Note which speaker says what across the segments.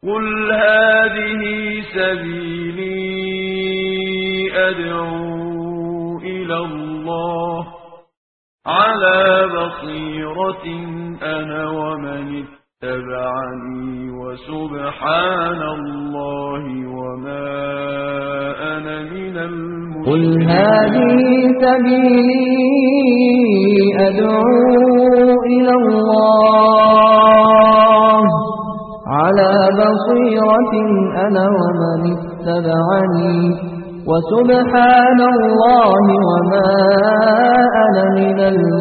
Speaker 1: قل هذه سبيلي أدعو إلى الله على بصيرة أنا ومن اتبعني وسبحان الله وما أنا من
Speaker 2: قل
Speaker 1: المشركين
Speaker 2: هذه سبيلي أدعو إلى الله على بصيرة أنا ومن اتبعني وسبحان الله وما أنا من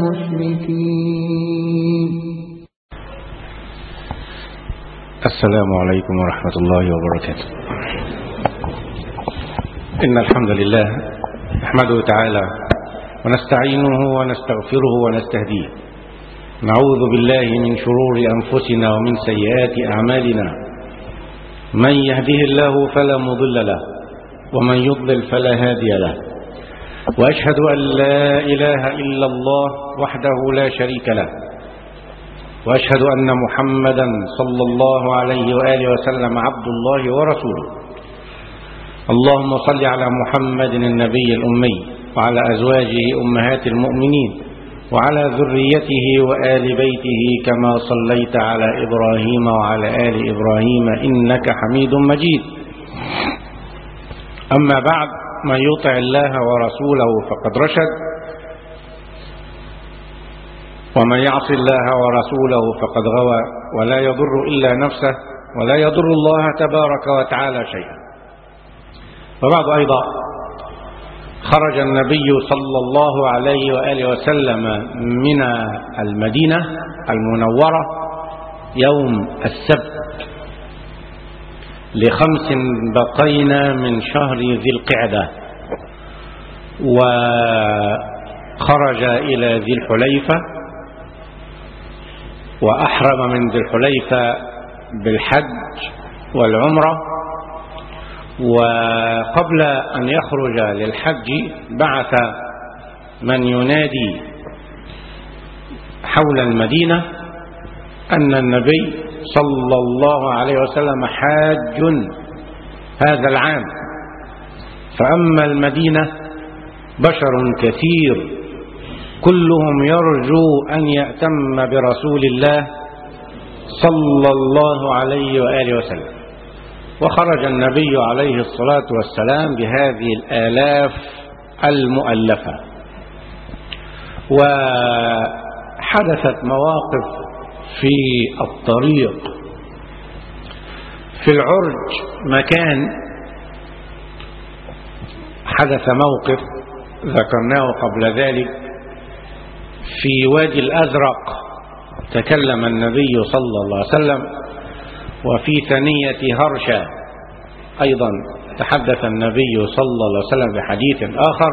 Speaker 2: المشركين
Speaker 3: السلام عليكم ورحمة الله وبركاته إن الحمد لله نحمده تعالى ونستعينه ونستغفره ونستهديه نعوذ بالله من شرور أنفسنا ومن سيئات أعمالنا من يهده الله فلا مضل له ومن يضلل فلا هادي له وأشهد أن لا إله إلا الله وحده لا شريك له وأشهد أن محمدا صلى الله عليه وآله وسلم عبد الله ورسوله اللهم صل على محمد النبي الأمي وعلى أزواجه أمهات المؤمنين وعلى ذريته وآل بيته كما صليت على إبراهيم وعلى آل إبراهيم إنك حميد مجيد أما بعد من يطع الله ورسوله فقد رشد ومن يعص الله ورسوله فقد غوى ولا يضر إلا نفسه ولا يضر الله تبارك وتعالى شيئا وبعد أيضا خرج النبي صلى الله عليه وآله وسلم من المدينة المنورة يوم السبت لخمس بقينا من شهر ذي القعدة وخرج إلى ذي الحليفة وأحرم من ذي الحليفة بالحج والعمرة وقبل أن يخرج للحج بعث من ينادي حول المدينة أن النبي صلى الله عليه وسلم حاج هذا العام فأما المدينة بشر كثير كلهم يرجو أن يأتم برسول الله صلى الله عليه وآله وسلم وخرج النبي عليه الصلاة والسلام بهذه الآلاف المؤلفة وحدثت مواقف في الطريق في العرج مكان حدث موقف ذكرناه قبل ذلك في وادي الأزرق تكلم النبي صلى الله عليه وسلم وفي ثنية هرشا أيضا تحدث النبي صلى الله عليه وسلم بحديث آخر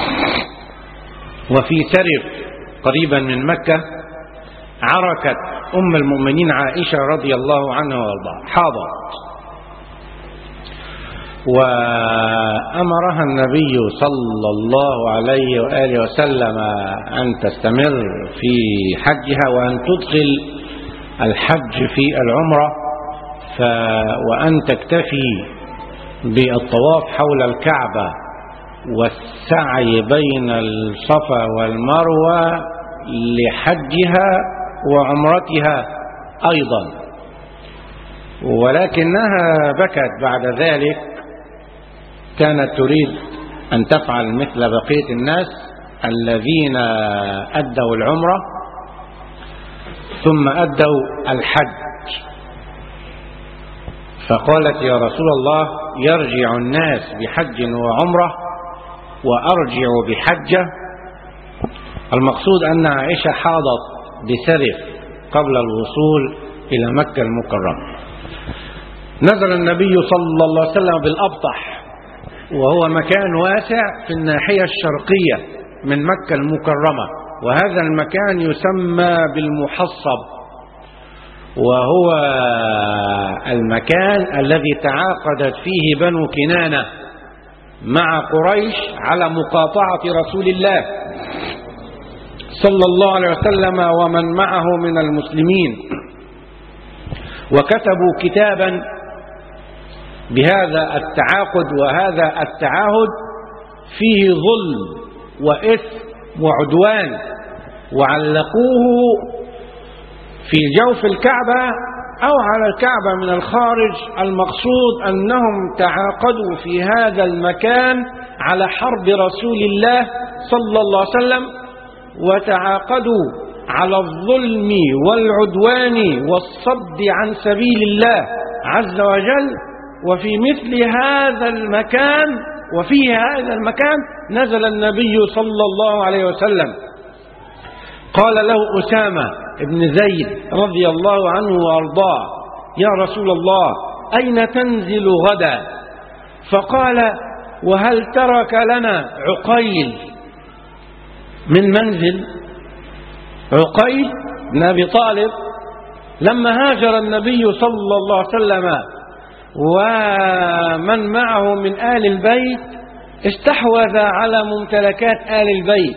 Speaker 3: وفي سرف قريبا من مكة عركت أم المؤمنين عائشة رضي الله عنها وارضاها حاضت وأمرها النبي صلى الله عليه وآله وسلم أن تستمر في حجها وأن تدخل الحج في العمرة ف وأن تكتفي بالطواف حول الكعبة والسعي بين الصفا والمروة لحجها وعمرتها أيضا ولكنها بكت بعد ذلك كانت تريد أن تفعل مثل بقية الناس الذين أدوا العمرة ثم أدوا الحج فقالت يا رسول الله يرجع الناس بحج وعمرة وأرجع بحجة المقصود أن عائشة حاضت بسرف قبل الوصول إلى مكة المكرمة نزل النبي صلى الله عليه وسلم بالأبطح وهو مكان واسع في الناحية الشرقية من مكة المكرمة وهذا المكان يسمى بالمحصب وهو المكان الذي تعاقدت فيه بنو كنانة مع قريش على مقاطعة رسول الله صلى الله عليه وسلم ومن معه من المسلمين وكتبوا كتابا بهذا التعاقد وهذا التعاهد فيه ظلم وإثم وعدوان وعلقوه في جوف الكعبة أو على الكعبة من الخارج المقصود أنهم تعاقدوا في هذا المكان على حرب رسول الله صلى الله عليه وسلم وتعاقدوا على الظلم والعدوان والصد عن سبيل الله عز وجل وفي مثل هذا المكان وفي هذا المكان نزل النبي صلى الله عليه وسلم قال له أسامة بن زيد رضي الله عنه وأرضاه يا رسول الله أين تنزل غدا فقال وهل ترك لنا عقيل من منزل عقيل بن أبي طالب لما هاجر النبي صلى الله عليه وسلم ومن معه من آل البيت استحوذ على ممتلكات آل البيت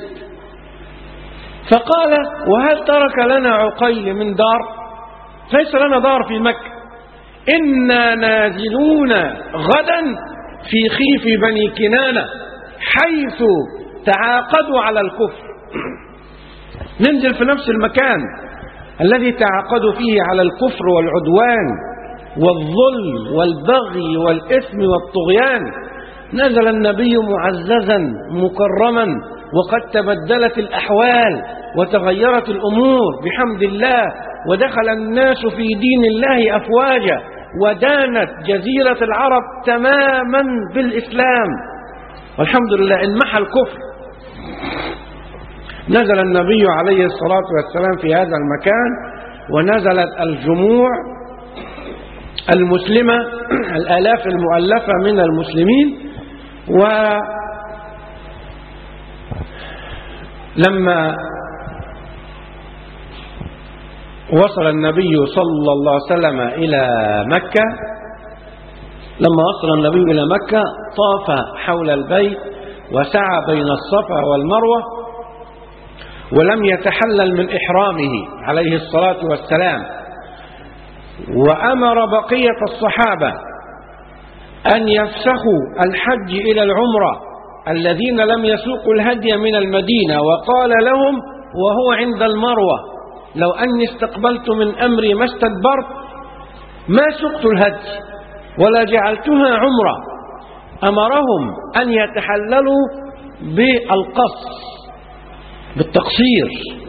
Speaker 3: فقال وهل ترك لنا عقيل من دار ليس لنا دار في مكة إنا نازلون غدا في خيف بني كنانة حيث تعاقدوا على الكفر ننزل في نفس المكان الذي تعاقدوا فيه على الكفر والعدوان والظلم والبغي والإثم والطغيان نزل النبي معززا مكرما وقد تبدلت الأحوال وتغيرت الأمور بحمد الله ودخل الناس في دين الله أفواجا ودانت جزيرة العرب تماما بالإسلام والحمد لله انمحى الكفر نزل النبي عليه الصلاة والسلام في هذا المكان ونزلت الجموع المسلمة الآلاف المؤلفة من المسلمين ولما وصل النبي صلى الله عليه وسلم إلى مكة لما وصل النبي إلى مكة طاف حول البيت وسعى بين الصفا والمروة ولم يتحلل من إحرامه عليه الصلاة والسلام وأمر بقية الصحابة أن يفسخوا الحج إلى العمرة الذين لم يسوقوا الهدي من المدينة وقال لهم وهو عند المروة لو أني استقبلت من أمري ما استدبرت ما سقت الهدي ولا جعلتها عمرة أمرهم أن يتحللوا بالقص بالتقصير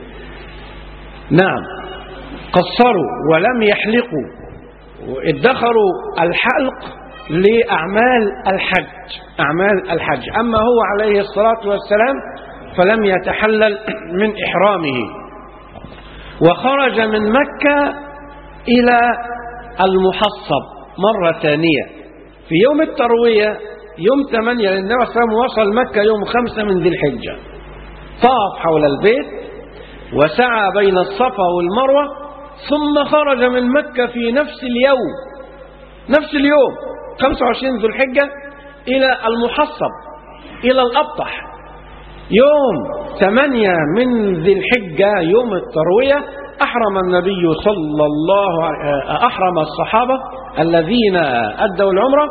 Speaker 3: نعم قصروا ولم يحلقوا ادخروا الحلق لأعمال الحج أعمال الحج أما هو عليه الصلاة والسلام فلم يتحلل من إحرامه وخرج من مكة إلى المحصب مرة ثانية في يوم التروية يوم 8 لأن النبي صلى الله عليه وسلم وصل مكة يوم 5 من ذي الحجة طاف حول البيت وسعى بين الصفا والمروة ثم خرج من مكة في نفس اليوم نفس اليوم 25 ذو الحجة إلى المحصب إلى الأبطح يوم 8 من ذي الحجة يوم التروية أحرم النبي صلى الله عليه أحرم الصحابة الذين أدوا العمرة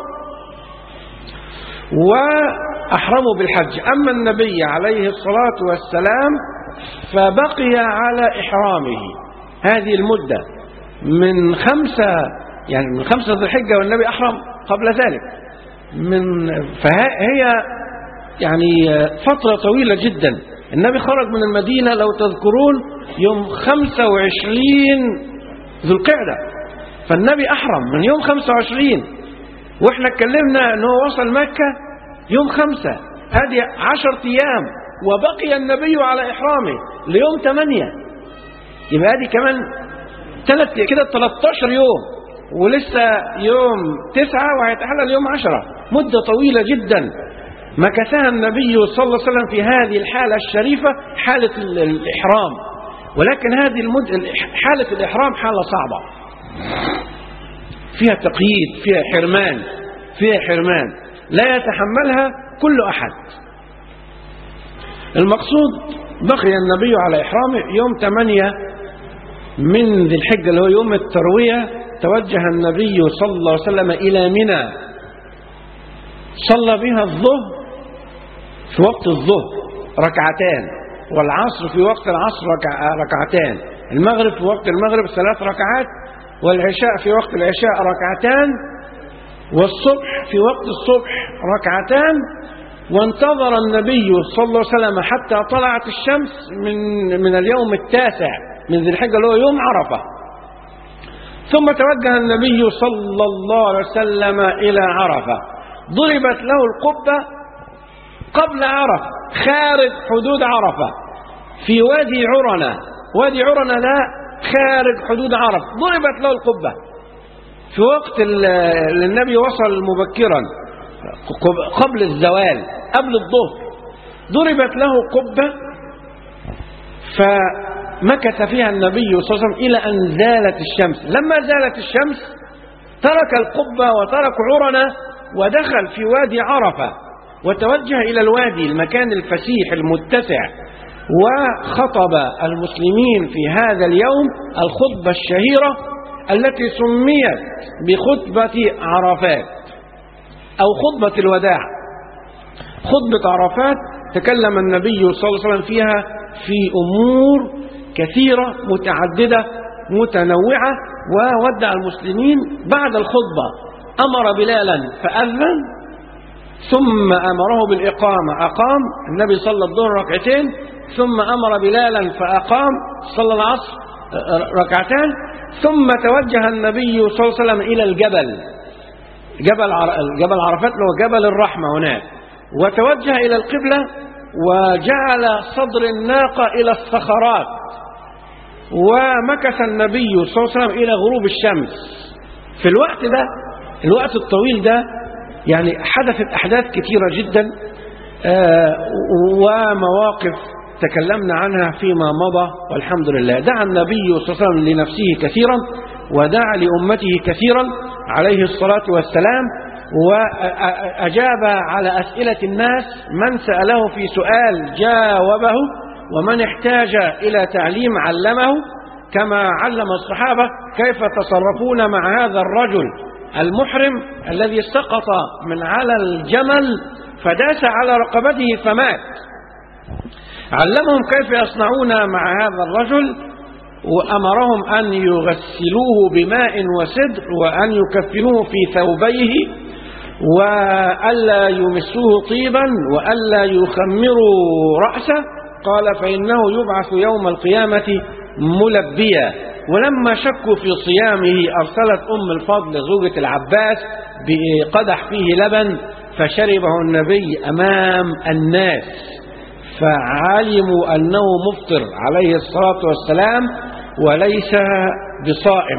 Speaker 3: وأحرموا بالحج أما النبي عليه الصلاة والسلام فبقي على إحرامه هذه المدة من خمسة يعني من خمسة ذي الحجة والنبي أحرم قبل ذلك من فهي يعني فترة طويلة جدا النبي خرج من المدينة لو تذكرون يوم 25 ذو القعدة فالنبي أحرم من يوم 25 وإحنا اتكلمنا أنه وصل مكة يوم خمسة هذه عشر أيام وبقي النبي على إحرامه ليوم 8 يبقى هذه كمان ثلاث كده 13 يوم ولسه يوم تسعة وهيتحلل يوم عشرة مدة طويلة جدا مكثها النبي صلى الله عليه وسلم في هذه الحالة الشريفة حالة الإحرام ولكن هذه المد... حالة الإحرام حالة صعبة فيها تقييد فيها حرمان فيها حرمان لا يتحملها كل أحد المقصود بقي النبي على إحرامه يوم 8 من ذي الحجة اللي هو يوم التروية توجه النبي صلى الله عليه وسلم إلى منى صلى بها الظهر في وقت الظهر ركعتان والعصر في وقت العصر ركع ركعتان المغرب في وقت المغرب ثلاث ركعات والعشاء في وقت العشاء ركعتان والصبح في وقت الصبح ركعتان وانتظر النبي صلى الله عليه وسلم حتى طلعت الشمس من من اليوم التاسع من ذي الحجة اللي هو يوم عرفة ثم توجه النبي صلى الله عليه وسلم إلى عرفة ضربت له القبة قبل عرفة خارج حدود عرفة في وادي عرنة وادي عرنة ده خارج حدود عرفة ضربت له القبة في وقت اللي النبي وصل مبكرا قبل الزوال قبل الظهر ضربت له قبة فمكث فيها النبي صلى الله عليه وسلم إلى أن زالت الشمس لما زالت الشمس ترك القبة وترك عرنة ودخل في وادي عرفة وتوجه إلى الوادي المكان الفسيح المتسع وخطب المسلمين في هذا اليوم الخطبة الشهيرة التي سميت بخطبة عرفات أو خطبة الوداع خطبة عرفات تكلم النبي صلى الله عليه وسلم فيها في أمور كثيرة متعددة متنوعة وودع المسلمين بعد الخطبة أمر بلالا فأذن ثم أمره بالإقامة أقام النبي صلى الظهر ركعتين ثم أمر بلالا فأقام صلى العصر ركعتان ثم توجه النبي صلى الله عليه وسلم إلى الجبل جبل عر... جبل عرفات اللي هو جبل الرحمة هناك وتوجه إلى القبلة وجعل صدر الناقة إلى الصخرات ومكث النبي صلى الله عليه وسلم إلى غروب الشمس في الوقت ده الوقت الطويل ده يعني حدثت أحداث كثيرة جدا آه ومواقف تكلمنا عنها فيما مضى والحمد لله دعا النبي صلى الله عليه وسلم لنفسه كثيرا ودعا لأمته كثيرا عليه الصلاة والسلام وأجاب على أسئلة الناس من سأله في سؤال جاوبه ومن احتاج إلى تعليم علمه كما علم الصحابة كيف تصرفون مع هذا الرجل المحرم الذي سقط من على الجمل فداس على رقبته فمات علمهم كيف يصنعون مع هذا الرجل وأمرهم أن يغسلوه بماء وسدر وأن يكفنوه في ثوبيه وألا يمسوه طيبا وألا يخمروا رأسه قال فإنه يبعث يوم القيامة ملبيا ولما شكوا في صيامه أرسلت أم الفضل زوجة العباس بقدح فيه لبن فشربه النبي أمام الناس فعلموا أنه مفطر عليه الصلاة والسلام وليس بصائم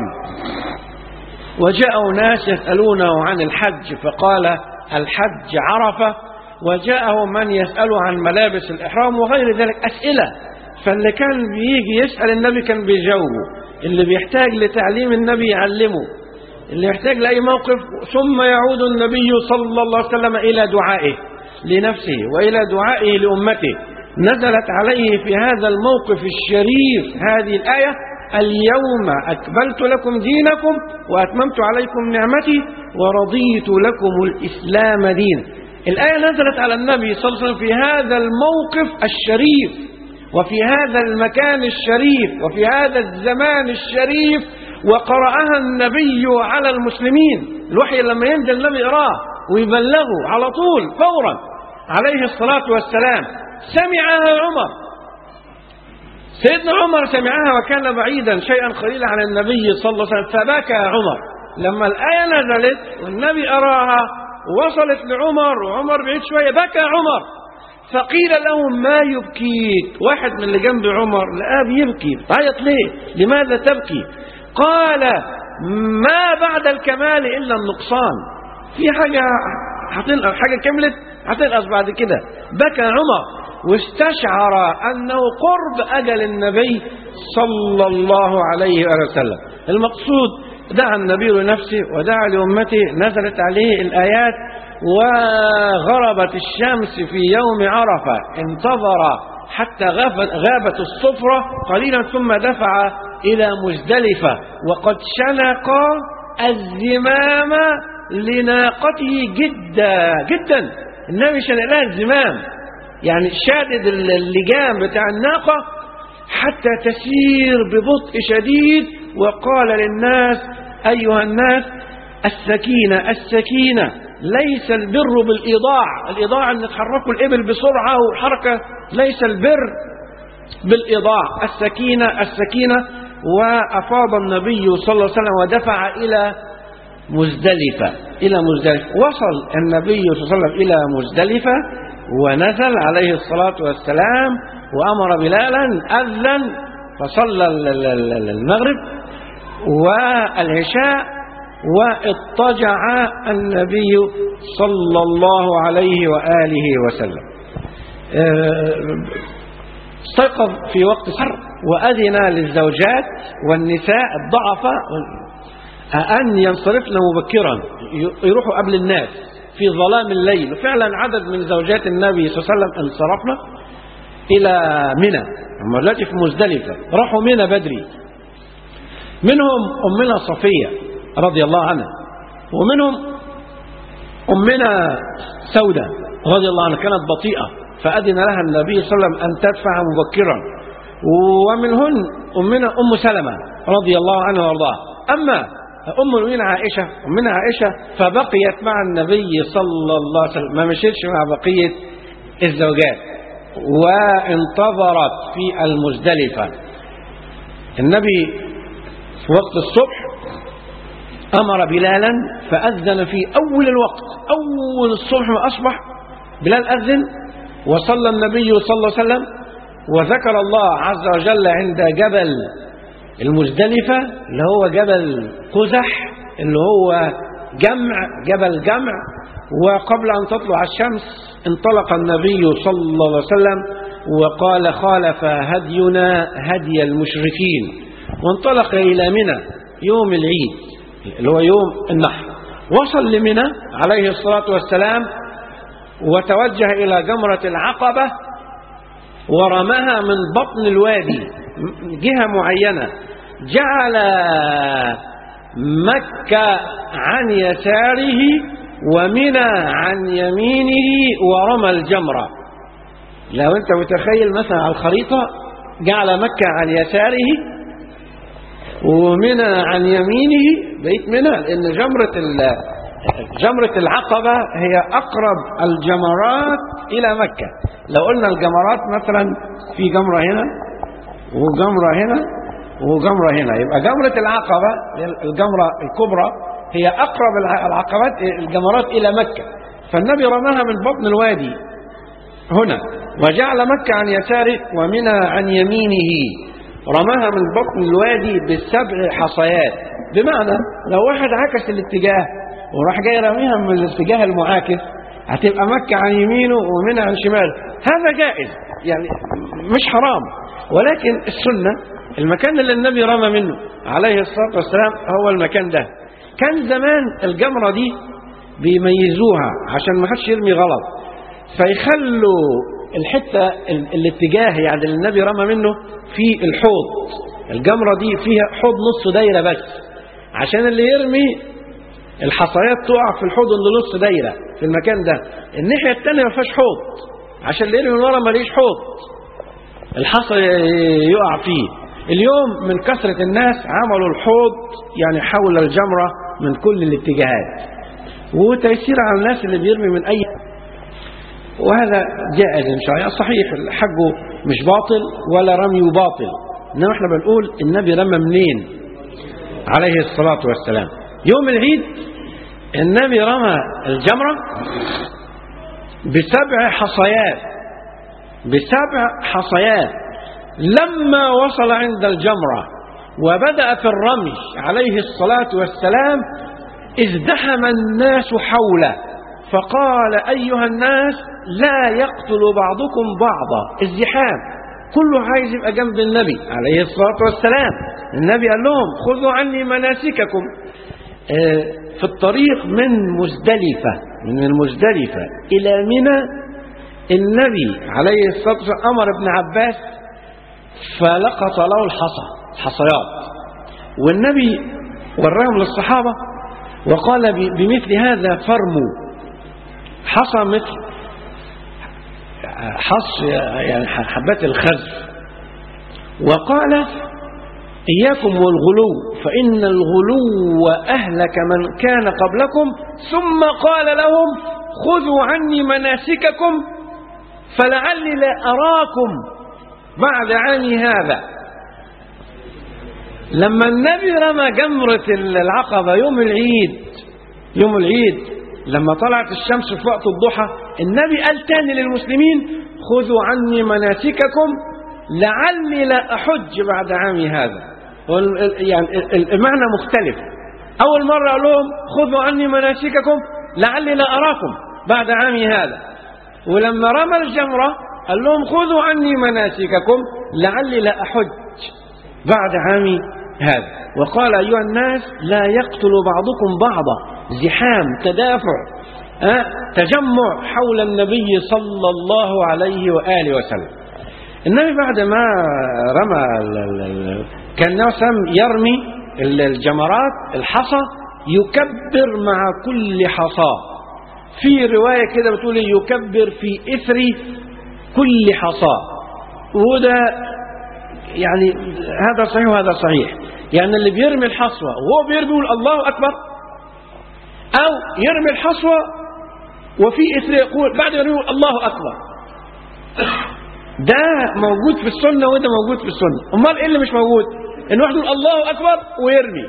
Speaker 3: وجاءوا ناس يسألونه عن الحج فقال الحج عرفة وجاءه من يسأله عن ملابس الإحرام وغير ذلك أسئلة فاللي كان بيجي يسأل النبي كان بيجاوبه اللي بيحتاج لتعليم النبي يعلمه اللي يحتاج لأي موقف ثم يعود النبي صلى الله عليه وسلم إلى دعائه لنفسه وإلى دعائه لأمته نزلت عليه في هذا الموقف الشريف هذه الآية اليوم أكملت لكم دينكم وأتممت عليكم نعمتي ورضيت لكم الإسلام دينا الآية نزلت على النبي صلى الله عليه وسلم في هذا الموقف الشريف وفي هذا المكان الشريف وفي هذا الزمان الشريف وقرأها النبي على المسلمين الوحي لما ينزل النبي يقراه ويبلغه على طول فورا عليه الصلاة والسلام سمعها عمر سيدنا عمر سمعها وكان بعيدا شيئا قليلا عن النبي صلى الله عليه وسلم فبكى عمر لما الآية نزلت والنبي أراها وصلت لعمر وعمر بعيد شوية بكى عمر فقيل له ما يبكيك واحد من اللي جنب عمر لقاه بيبكي تعيط ليه لماذا تبكي قال ما بعد الكمال إلا النقصان في حاجة هتنقص حاجة كملت هتنقص بعد كده بكى عمر واستشعر أنه قرب أجل النبي صلى الله عليه وسلم المقصود دعا النبي لنفسه ودعا لأمته نزلت عليه الآيات وغربت الشمس في يوم عرفة انتظر حتى غابت الصفرة قليلا ثم دفع إلى مزدلفة وقد شنق الزمام لناقته جدا جدا النبي شنق لها الزمام يعني شادد اللجام بتاع الناقة حتى تسير ببطء شديد وقال للناس أيها الناس السكينة السكينة ليس البر بالإيضاع الإيضاع أن تحركوا الإبل بسرعة وحركة ليس البر بالإيضاع السكينة السكينة وأفاض النبي صلى الله عليه وسلم ودفع إلى مزدلفة إلى مزدلفة وصل النبي صلى الله عليه وسلم إلى مزدلفة ونزل عليه الصلاة والسلام وأمر بلالا أذن فصلى المغرب والعشاء واضطجع النبي صلى الله عليه وآله وسلم استيقظ في وقت سر وأذن للزوجات والنساء الضعفاء أن ينصرفن مبكرا يروحوا قبل الناس في ظلام الليل وفعلا عدد من زوجات النبي صلى الله عليه وسلم انصرفنا إلى منى هم دلوقتي في مزدلفة راحوا منى بدري منهم أمنا صفية رضي الله عنها ومنهم أمنا سودة رضي الله عنها كانت بطيئة فأذن لها النبي صلى الله عليه وسلم أن تدفع مبكرا ومنهن أمنا أم سلمة رضي الله عنها وارضاها أما أم المؤمنين عائشة أمنا عائشة فبقيت مع النبي صلى الله عليه وسلم ما مشيتش مع بقية الزوجات وانتظرت في المزدلفة النبي في وقت الصبح أمر بلالا فأذن في أول الوقت أول الصبح ما أصبح بلال أذن وصلى النبي صلى الله عليه وسلم وذكر الله عز وجل عند جبل المزدلفة اللي هو جبل قزح اللي هو جمع جبل جمع وقبل أن تطلع الشمس انطلق النبي صلى الله عليه وسلم وقال خالف هدينا هدي المشركين وانطلق إلى منى يوم العيد اللي هو يوم النحر وصل لمنى عليه الصلاة والسلام وتوجه إلى جمرة العقبة ورماها من بطن الوادي جهة معينة جعل مكة عن يساره ومنى عن يمينه ورمى الجمرة لو انت متخيل مثلا على الخريطة جعل مكة عن يساره ومنى عن يمينه بقيت منى لأن جمرة جمرة العقبة هي أقرب الجمرات إلى مكة لو قلنا الجمرات مثلا في جمرة هنا وجمرة هنا وجمرة هنا يبقى جمرة العقبة الجمرة الكبرى هي أقرب العقبات الجمرات إلى مكة فالنبي رماها من بطن الوادي هنا وجعل مكة عن يساره ومنى عن يمينه رماها من بطن الوادي بالسبع حصيات بمعنى لو واحد عكس الاتجاه وراح جاي رميها من الاتجاه المعاكس هتبقى مكة عن يمينه ومنى عن شماله هذا جائز يعني مش حرام ولكن السنة المكان اللي النبي رمى منه عليه الصلاة والسلام هو المكان ده كان زمان الجمرة دي بيميزوها عشان ما حدش يرمي غلط فيخلوا الحتة الاتجاه يعني اللي النبي رمى منه في الحوض الجمرة دي فيها حوض نص دايرة بس عشان اللي يرمي الحصيات تقع في الحوض اللي نص دايرة في المكان ده الناحية التانية ما فيهاش حوض عشان اللي يرمي من ورا ماليش حوض الحصى يقع فيه اليوم من كثرة الناس عملوا الحوض يعني حول الجمرة من كل الاتجاهات وتيسير على الناس اللي بيرمي من أي وهذا جائز إن شاء الله صحيح حجه مش باطل ولا رمي باطل إنما احنا بنقول النبي رمى منين عليه الصلاة والسلام يوم العيد النبي رمى الجمرة بسبع حصيات بسبع حصيات لما وصل عند الجمرة وبدأ في الرمي عليه الصلاة والسلام ازدحم الناس حوله فقال أيها الناس لا يقتل بعضكم بعضا ازدحام كله عايز يبقى جنب النبي عليه الصلاة والسلام النبي قال لهم خذوا عني مناسككم في الطريق من مزدلفة من المزدلفة إلى منى النبي عليه الصلاة والسلام أمر ابن عباس فلقط له الحصى الحصيات والنبي وراهم للصحابة وقال ب- بمثل هذا فرموا حصى مثل حص يعني حبات الخز وقال إياكم والغلو فإن الغلو أهلك من كان قبلكم ثم قال لهم خذوا عني مناسككم فلعلي لا أراكم بعد عامي هذا لما النبي رمى جمرة العقبة يوم العيد يوم العيد لما طلعت الشمس في وقت الضحى النبي قال تاني للمسلمين خذوا عني مناسككم لعلي لا أحج بعد عامي هذا وال- يعني ال- المعنى مختلف أول مرة قال لهم خذوا عني مناسككم لعلي لا أراكم بعد عامي هذا ولما رمى الجمرة قال لهم خذوا عني مناسككم لعلي لا أحج بعد عامي هذا وقال أيها الناس لا يقتل بعضكم بعضا زحام تدافع آه، تجمع حول النبي صلى الله عليه وآله وسلم النبي بعد ما رمى ال- ال- ال- كان النبي صلى الله عليه وسلم يرمي ال- الجمرات الحصى يكبر مع كل حصاه في رواية كده بتقول يكبر في إثر كل حصاه وده يعني هذا صحيح وهذا صحيح يعني اللي بيرمي الحصوة وهو بيرمي يقول الله أكبر أو يرمي الحصوة وفي إثر يقول بعد ما يرمي يقول الله أكبر ده موجود في السنة وده موجود في السنة أمال إيه اللي مش موجود إن واحد يقول الله أكبر ويرمي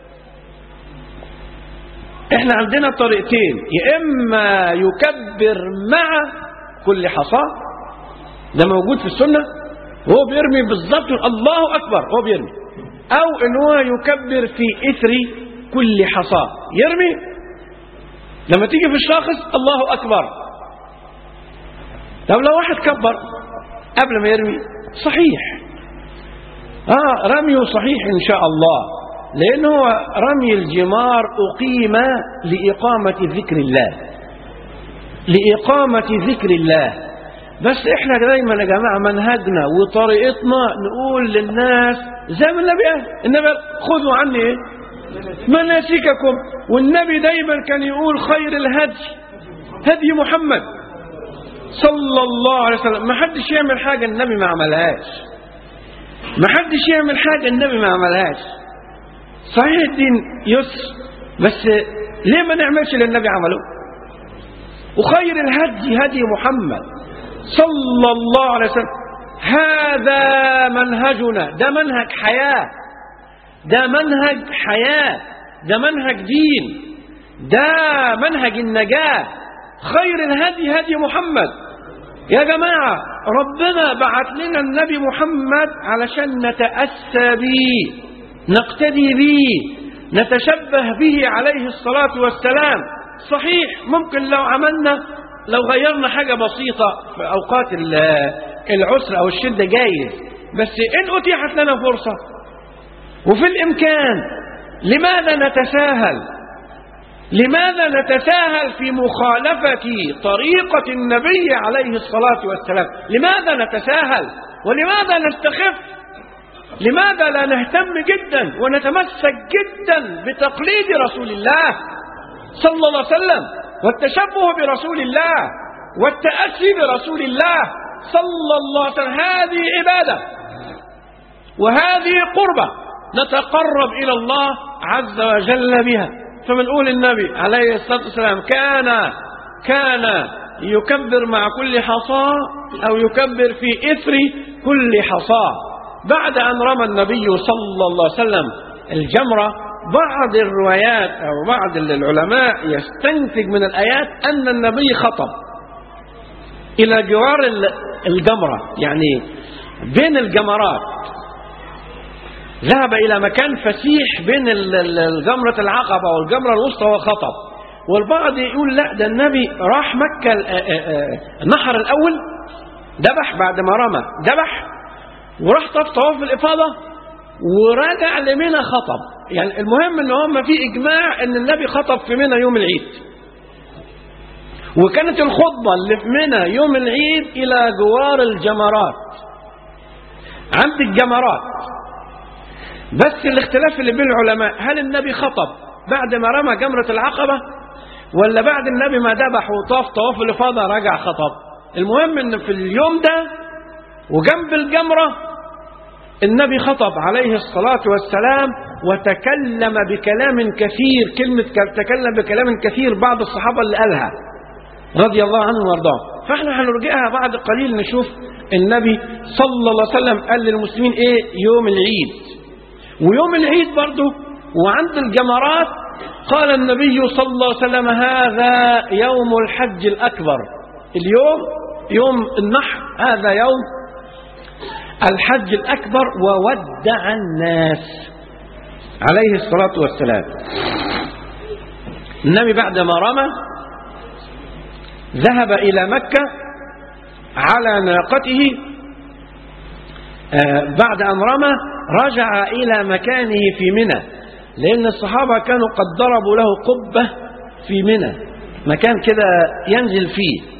Speaker 3: احنا عندنا طريقتين يا اما يكبر مع كل حصاه ده موجود في السنه وهو بيرمي بالظبط يقول الله اكبر هو بيرمي او ان هو يكبر في اثر كل حصاه يرمي لما تيجي في الشاخص الله اكبر طب لو واحد كبر قبل ما يرمي صحيح اه رميه صحيح ان شاء الله لأنه رمي الجمار أقيم لإقامة ذكر الله لإقامة ذكر الله بس احنا دايما يا جماعة منهجنا وطريقتنا نقول للناس زي ما النبي قال النبي قال خذوا عني ايه مناسككم والنبي دايما كان يقول خير الهدي هدي محمد صلى الله عليه وسلم ما حدش يعمل حاجة النبي ما عملهاش ما حدش يعمل حاجة النبي ما عملهاش صحيح الدين يسر بس ليه ما نعملش اللي النبي عمله وخير الهدي هدي محمد صلى الله عليه وسلم هذا منهجنا ده منهج حياة ده منهج حياة ده منهج دين ده منهج النجاة خير الهدي هدي محمد يا جماعة ربنا بعت لنا النبي محمد علشان نتأسى به نقتدي به نتشبه به عليه الصلاة والسلام صحيح ممكن لو عملنا لو غيرنا حاجة بسيطة في أوقات العسر أو الشدة جايز بس إن أتيحت لنا فرصة وفي الإمكان لماذا نتساهل لماذا نتساهل في مخالفة طريقة النبي عليه الصلاة والسلام لماذا نتساهل ولماذا نستخف لماذا لا نهتم جدا ونتمسك جدا بتقليد رسول الله صلى الله عليه وسلم والتشبه برسول الله والتأسي برسول الله صلى الله عليه وسلم هذه عبادة وهذه قربة نتقرب إلى الله عز وجل بها فبنقول النبي عليه الصلاة والسلام كان كان يكبر مع كل حصاة أو يكبر في إثر كل حصاة بعد أن رمى النبي صلى الله عليه وسلم الجمرة بعض الروايات أو بعض العلماء يستنتج من الآيات أن النبي خطب إلى جوار الجمرة يعني بين الجمرات ذهب إلى مكان فسيح بين الجمرة العقبة والجمرة الوسطى وخطب والبعض يقول لا ده النبي راح مكة النحر الأول ذبح بعد ما رمى ذبح وراح طاف طواف الإفاضة ورجع لمنى خطب يعني المهم ان هم في اجماع ان النبي خطب في منى يوم العيد وكانت الخطبة اللي في منى يوم العيد الى جوار الجمرات عند الجمرات بس الاختلاف اللي بين العلماء هل النبي خطب بعد ما رمى جمرة العقبة ولا بعد النبي ما ذبح وطاف طواف الإفاضة رجع خطب المهم ان في اليوم ده وجنب الجمرة النبي خطب عليه الصلاة والسلام وتكلم بكلام كثير كلمة تكلم بكلام كثير بعض الصحابة اللي قالها رضي الله عنهم وارضاهم فاحنا هنرجعها بعد قليل نشوف النبي صلى الله عليه وسلم قال للمسلمين ايه يوم العيد ويوم العيد برضه وعند الجمرات قال النبي صلى الله عليه وسلم هذا يوم الحج الأكبر اليوم يوم النحر هذا يوم الحج الأكبر وودع الناس عليه الصلاة والسلام النبي بعدما رمى ذهب إلى مكة على ناقته آه بعد أن رمى رجع إلى مكانه في منى لأن الصحابة كانوا قد ضربوا له قبة في منى مكان كده ينزل فيه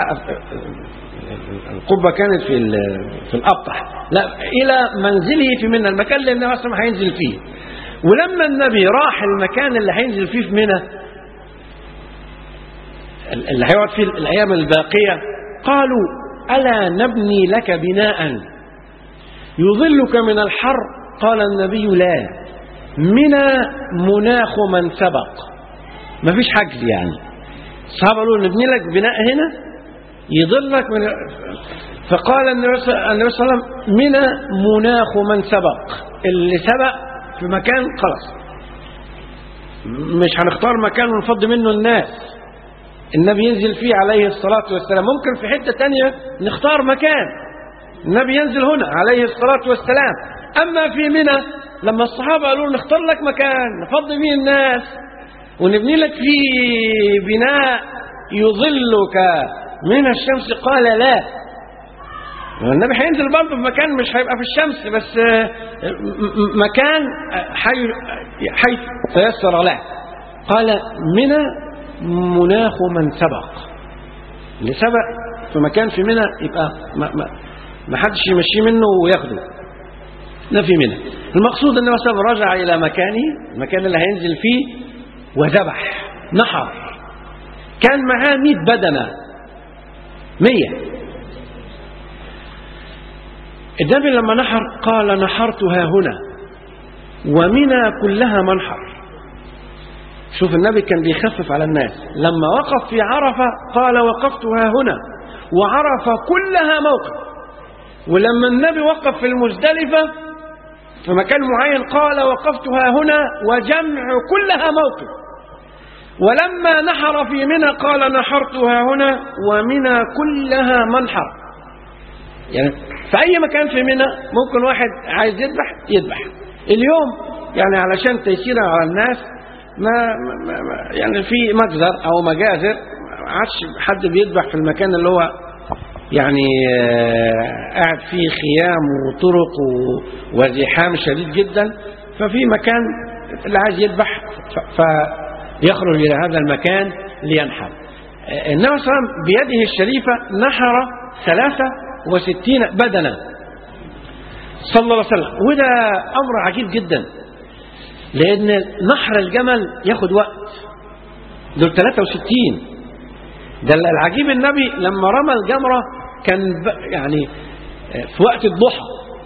Speaker 3: القبة كانت في في الأبطح لا إلى منزله في منى المكان اللي النبي صلى الله هينزل فيه ولما النبي راح المكان اللي هينزل فيه في منى اللي هيقعد فيه الأيام الباقية قالوا ألا نبني لك بناء يظلك من الحر قال النبي لا منى مناخ من سبق ما فيش حجز يعني الصحابة قالوا نبني لك بناء هنا يضلك من فقال النبي صلى الله عليه وسلم منى مناخ من سبق اللي سبق في مكان خلاص مش هنختار مكان ونفض منه الناس النبي ينزل فيه عليه الصلاة والسلام ممكن في حتة تانية نختار مكان النبي ينزل هنا عليه الصلاة والسلام أما في منى لما الصحابة قالوا نختار لك مكان نفض فيه الناس ونبني لك فيه بناء يظلك من الشمس قال لا النبي هينزل برضه في مكان مش هيبقى في الشمس بس مكان حيث تيسر له قال منى مناخ من سبق اللي سبق في مكان في منى يبقى ما, ما, ما حدش يمشي منه وياخده ده في منى المقصود ان مثلا رجع الى مكانه المكان اللي هينزل فيه وذبح نحر كان معاه 100 بدنه 100 النبي لما نحر قال نحرتها هنا ومنى كلها منحر شوف النبي كان بيخفف على الناس لما وقف في عرفة قال وقفتها هنا وعرفة كلها موقف ولما النبي وقف في المزدلفة في مكان معين قال وقفتها هنا وجمع كلها موقف ولما نحر في منى قال نحرتها هنا ومنى كلها منحر يعني في أي مكان في منى ممكن واحد عايز يذبح يذبح اليوم يعني علشان تيسيرا على الناس ما, ما, ما يعني في مجزر أو مجازر ما عادش حد بيذبح في المكان اللي هو يعني قاعد فيه خيام وطرق وزحام شديد جدا ففي مكان اللي عايز يذبح فيخرج إلى هذا المكان لينحر النبي صلى الله عليه وسلم بيده الشريفة نحر ثلاثة وستين بدنا صلى الله عليه وسلم وده أمر عجيب جدا لأن نحر الجمل ياخد وقت دول 63 ده العجيب النبي لما رمى الجمرة كان يعني في وقت الضحى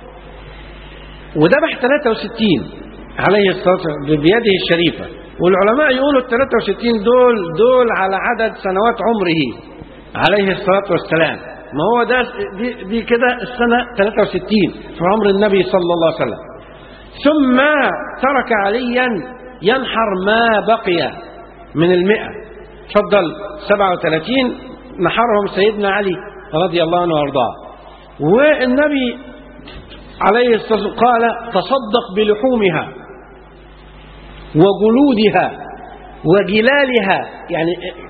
Speaker 3: وذبح 63 عليه الصلاة والسلام بيده الشريفة والعلماء يقولوا ال 63 دول دول على عدد سنوات عمره عليه الصلاة والسلام ما هو ده دي, دي كده السنة 63 في عمر النبي صلى الله عليه وسلم ثم ترك عليا ينحر ما بقي من المئة تفضل 37 نحرهم سيدنا علي رضي الله عنه وارضاه والنبي عليه الصلاة والسلام قال تصدق بلحومها وجلودها وجلالها يعني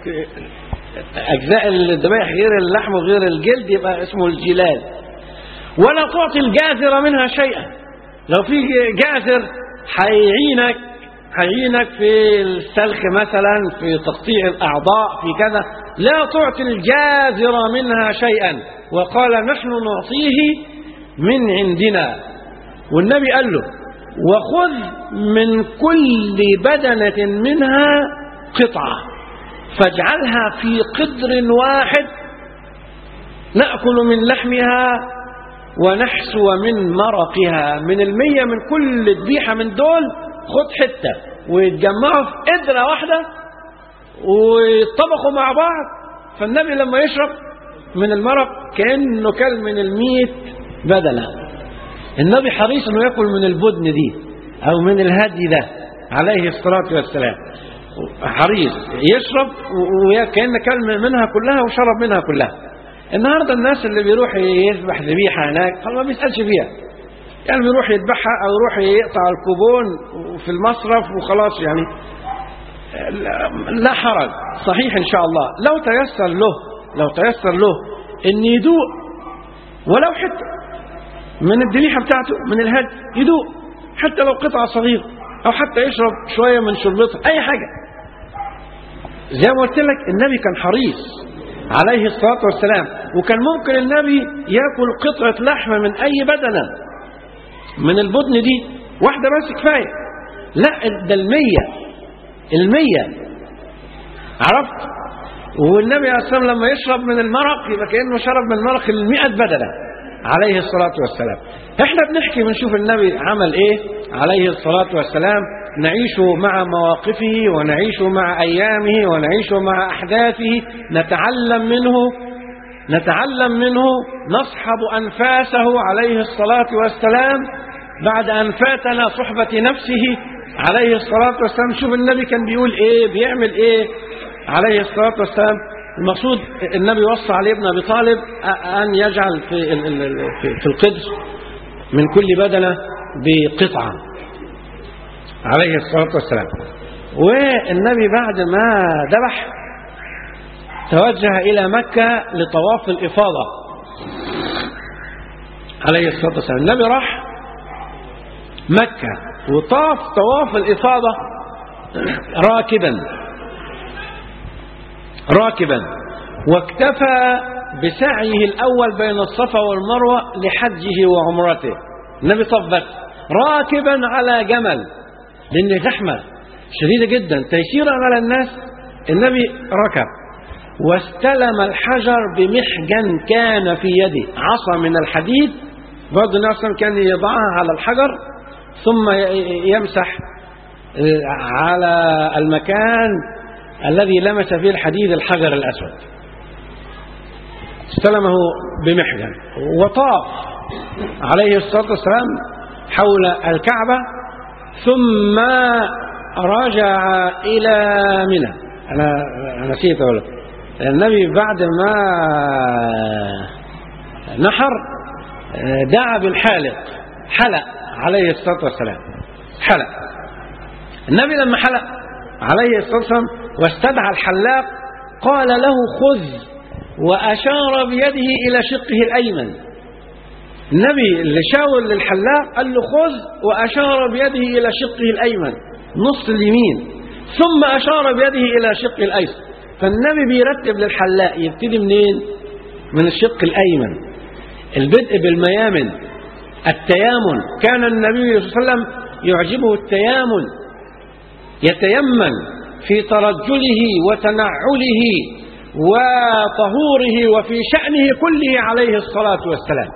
Speaker 3: أجزاء الذبائح غير اللحم وغير الجلد يبقى اسمه الجلال ولا تعطي الجازر منها شيئا لو في جازر هيعينك هيعينك في السلخ مثلا في تقطيع الأعضاء في كذا لا تعطي الجازر منها شيئا وقال نحن نعطيه من عندنا والنبي قال له وخذ من كل بدنة منها قطعة فاجعلها في قدر واحد نأكل من لحمها ونحسو من مرقها من المية من كل ذبيحة من دول خد حتة ويتجمعوا في قدرة واحدة ويطبخوا مع بعض فالنبي لما يشرب من المرق كأنه كل من الميت بدلا النبي حريص انه ياكل من البدن دي او من الهدي ده عليه الصلاة والسلام حريص يشرب وكأن كل منها كلها وشرب منها كلها النهاردة الناس اللي بيروح يذبح ذبيحة هناك خلاص ما بيسألش فيها يعني بيروح يذبحها او يروح يقطع الكوبون في المصرف وخلاص يعني لا حرج صحيح ان شاء الله لو تيسر له لو تيسر له ان يدوق ولو حتى من الذبيحه بتاعته من الهد يدوق حتى لو قطعه صغيره او حتى يشرب شويه من شربته اي حاجه زي ما قلت لك النبي كان حريص عليه الصلاه والسلام وكان ممكن النبي ياكل قطعه لحمه من اي بدنه من البطن دي واحده بس كفايه لا ده المية المية عرفت والنبي عليه الصلاة والسلام لما يشرب من المرق يبقى كأنه شرب من المرق المئة بدنة عليه الصلاة والسلام احنا بنحكي بنشوف النبي عمل ايه عليه الصلاة والسلام نعيش مع مواقفه ونعيش مع أيامه ونعيش مع أحداثه نتعلم منه نتعلم منه نصحب أنفاسه عليه الصلاة والسلام بعد أن فاتنا صحبة نفسه عليه الصلاة والسلام شوف النبي كان بيقول ايه بيعمل ايه عليه الصلاة والسلام المقصود النبي وصى علي ابن ابي طالب ان يجعل في في القدر من كل بدنه بقطعه عليه الصلاه والسلام والنبي بعد ما ذبح توجه الى مكه لطواف الافاضه عليه الصلاه والسلام النبي راح مكه وطاف طواف الافاضه راكبا راكبا واكتفى بسعيه الأول بين الصفا والمروة لحجه وعمرته النبي طاف بس راكبا على جمل لأن زحمة شديدة جدا تيسيرا على الناس النبي ركب واستلم الحجر بمحجن كان في يده عصا من الحديد برضه النبي كان يضعها على الحجر ثم يمسح على المكان الذي لمس فيه الحديد الحجر الأسود استلمه بمحجن وطاف عليه الصلاة والسلام حول الكعبة ثم رجع إلى منى أنا نسيت أقول النبي بعد ما نحر دعا بالحالق حلق عليه الصلاة والسلام حلق النبي لما حلق عليه الصلاة والسلام واستدعى الحلاق قال له خذ وأشار بيده إلى شقه الأيمن النبي اللي شاور للحلاق قال له خذ وأشار بيده إلى شقه الأيمن نص اليمين ثم أشار بيده إلى شقه الأيسر فالنبي بيرتب للحلاق يبتدي منين من الشق الأيمن البدء بالميامن التيامن كان النبي صلى الله عليه وسلم يعجبه التيامن يتيمن في ترجله وتنعله وطهوره وفي شأنه كله عليه الصلاة والسلام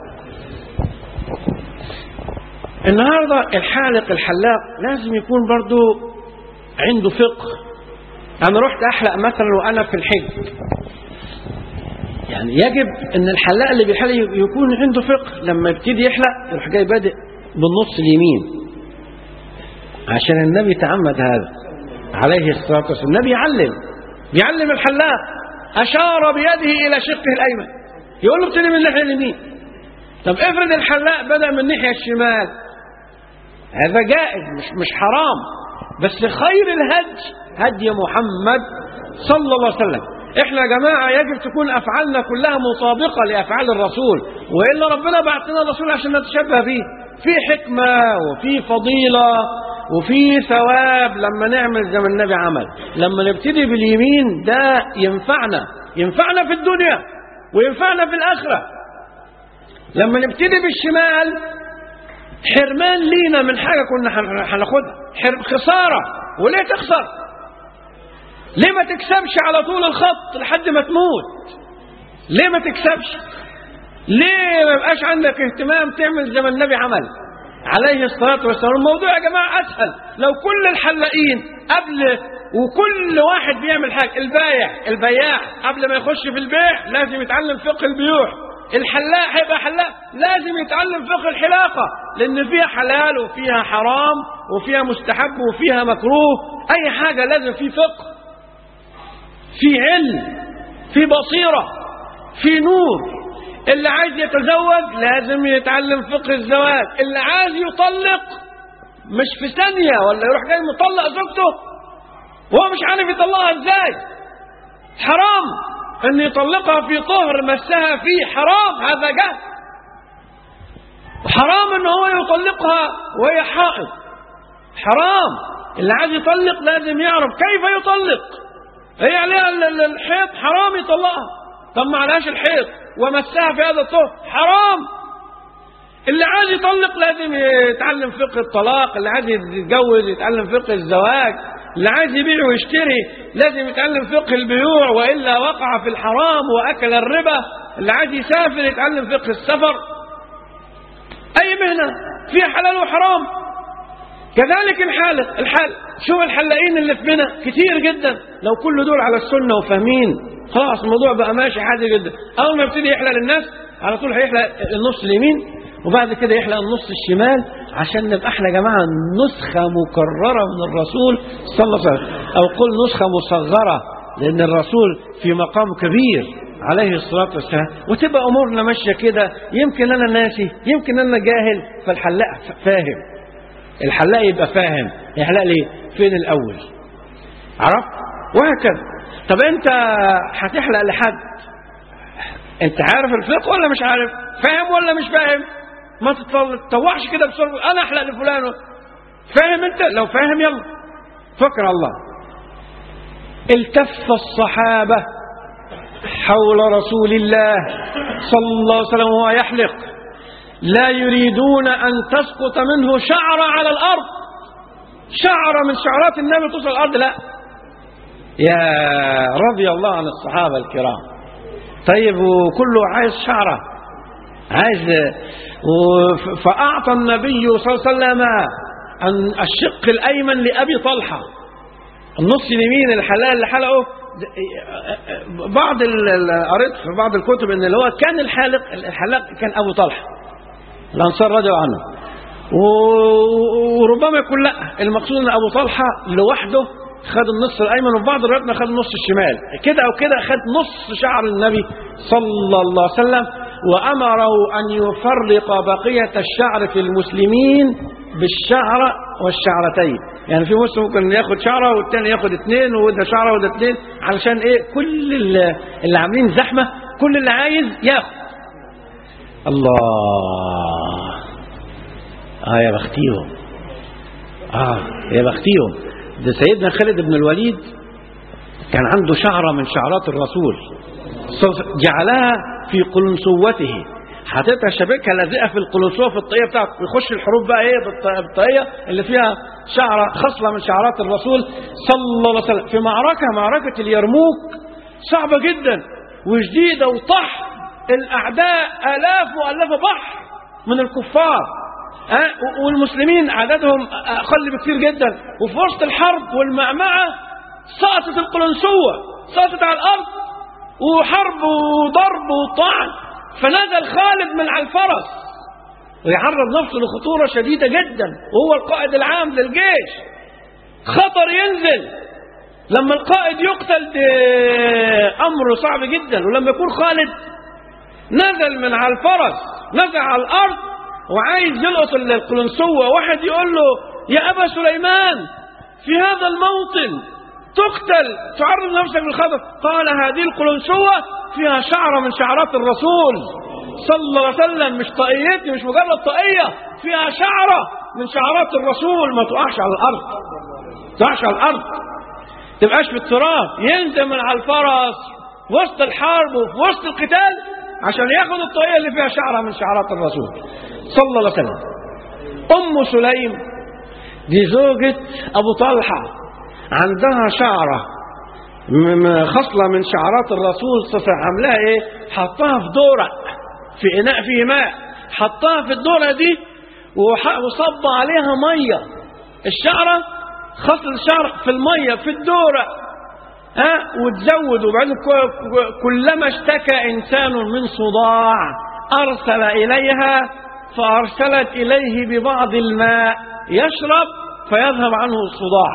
Speaker 3: النهاردة الحالق الحلاق لازم يكون برضو عنده فقه أنا رحت أحلق مثلا وأنا في الحج يعني يجب أن الحلاق اللي بيحلق يكون عنده فقه لما يبتدي يحلق يروح جاي بادئ بالنص اليمين عشان النبي تعمد هذا عليه الصلاة والسلام النبي يعلم بيعلم الحلاق أشار بيده إلى شقه الأيمن يقول له ابتدي من الناحية اليمين طب افرض الحلاق بدأ من الناحية الشمال هذا جائز مش مش حرام بس خير الهدي هدي محمد صلى الله عليه وسلم احنا يا جماعة يجب تكون أفعالنا كلها مطابقة لأفعال الرسول وإلا ربنا بعت لنا الرسول عشان نتشبه به في حكمة وفي فضيلة وفي ثواب لما نعمل زي ما النبي عمل لما نبتدي باليمين ده ينفعنا ينفعنا في الدنيا وينفعنا في الآخرة لما نبتدي بالشمال
Speaker 4: حرمان لينا من حاجة كنا هن- هناخدها حر- خسارة وليه تخسر ليه ما تكسبش على طول الخط لحد ما تموت ليه ما تكسبش ليه ما يبقاش عندك اهتمام تعمل زي ما النبي عمل عليه الصلاة والسلام الموضوع يا جماعة أسهل لو كل الحلاقين قبل وكل واحد بيعمل حاجة البايع البياع قبل ما يخش في البيع لازم يتعلم فقه البيوع الحلاق هيبقى حلاق لازم يتعلم فقه الحلاقة لأن فيها حلال وفيها حرام وفيها مستحب وفيها مكروه أي حاجة لازم في فقه في علم في بصيرة في نور اللي عايز يتزوج لازم يتعلم فقه الزواج اللي عايز يطلق مش في ثانية ولا يروح جاي مطلق زوجته وهو مش عارف يطلقها ازاي حرام ان يطلقها في طهر مسها فيه حرام هذا جهل وحرام ان هو يطلقها وهي حائض حرام اللي عايز يطلق لازم يعرف كيف يطلق هي عليها ال- ال- الحيض حرام يطلقها طب ما عليهاش الحيض ومسها في هذا الطهر حرام اللي عايز يطلق لازم يتعلم فقه الطلاق اللي عايز يتجوز يتعلم فقه الزواج اللي عايز يبيع ويشتري لازم يتعلم فقه البيوع والا وقع في الحرام واكل الربا اللي عايز يسافر يتعلم فقه السفر اي مهنه فيها حلال وحرام كذلك الحالق الحال شوف الحلاقين اللي في منى كتير جدا لو كل دول على السنه وفاهمين خلاص الموضوع بقى ماشي عادي جدا اول ما يبتدي يحلق للناس على طول هيحلق النص اليمين وبعد كده يحلق النص الشمال عشان نبقى احنا يا جماعه نسخه مكرره من الرسول صلى الله عليه وسلم او قل نسخه مصغره لان الرسول في مقام كبير عليه الصلاة والسلام وتبقى أمورنا ماشية كده يمكن أنا ناسي يمكن أنا جاهل فالحلاق فاهم الحلاق يبقى فاهم يحلق لي فين الاول عرفت وهكذا طب انت هتحلق لحد انت عارف الفقه ولا مش عارف فاهم ولا مش فاهم ما تتطوعش كده بسرعه انا احلق لفلان فاهم انت لو فاهم يلا فكر الله التف الصحابه حول رسول الله صلى الله عليه وسلم وهو يحلق لا يريدون أن تسقط منه شعرة على الأرض شعرة من شعرات النبي توصل الأرض لا يا رضي الله عن الصحابة الكرام طيب وكله عايز شعرة عايز وف- فأعطى النبي صلى الله عليه وسلم أن الشق الأيمن لأبي طلحة النص اليمين الحلال اللي حلقه بعض ال- ال- قريت في بعض الكتب ان اللي هو كان الحالق الحلاق كان ابو طلحه الانصار رضي الله عنه و- وربما يكون لا المقصود ان ابو طلحه لوحده خد النص الايمن وفي بعض الروايات خد النص الشمال كده او كده خد نص شعر النبي صلى الله عليه وسلم وامره ان يفرق بقيه الشعر في المسلمين بالشعره والشعرتين يعني في مسلم ممكن ياخد شعره والتاني ياخد اتنين وده شعره وده اتنين علشان ايه كل اللي, اللي عاملين زحمه كل اللي عايز ياخد الله اه يا بختيهم اه يا بختيهم ده سيدنا خالد بن الوليد كان عنده شعرة من شعرات الرسول صلى الله عليه وسلم، جعلها في قلنسوته حاططها شبكها لازقه في القلنسوه في الطاقيه بتاعته ويخش الحروب بقى ايه بالط- بالطاقيه اللي فيها شعره خصله من شعرات الرسول صلى الله عليه وسلم في معركه معركه اليرموك صعبه جدا وشديده وطح الاعداء الاف والاف بحر من الكفار ها؟ و- والمسلمين عددهم اقل بكثير جدا وفي وسط الحرب والمعمعه سقطت القلنسوه سقطت على الارض وحرب وضرب وطعن فنزل خالد من على الفرس ويعرض نفسه لخطوره شديده جدا وهو القائد العام للجيش خطر ينزل لما القائد يقتل ده امر صعب جدا ولما يكون خالد نزل من على الفرس نزل على الارض وعايز يلقط القلنسوه واحد يقول له يا ابا سليمان في هذا الموطن تقتل تعرض نفسك للخطر قال هذه القلنسوه فيها شعره من شعرات الرسول صلى الله عليه وسلم مش طاقيتي مش مجرد طاقيه فيها شعره من شعرات الرسول ما تقعش على الارض ما تقعش على الارض تبقاش في التراب ينزل من على الفرس في وسط الحرب وفي وسط القتال عشان ياخد الطاقية اللي فيها شعرة من شعرات الرسول صلى الله عليه وسلم أم سليم دي زوجة أبو طلحة عندها شعرة م- م- خصلة من شعرات الرسول صلى الله عليه وسلم عاملاها إيه حطها في دورة في إناء فيه ماء حطها في الدورة دي وح- وصب عليها مية الشعرة خصل الشعر في المية في الدورة ها وتزود وبعدين ك- ك- كلما اشتكى إنسان من صداع أرسل إليها فأرسلت إليه ببعض الماء يشرب فيذهب عنه الصداع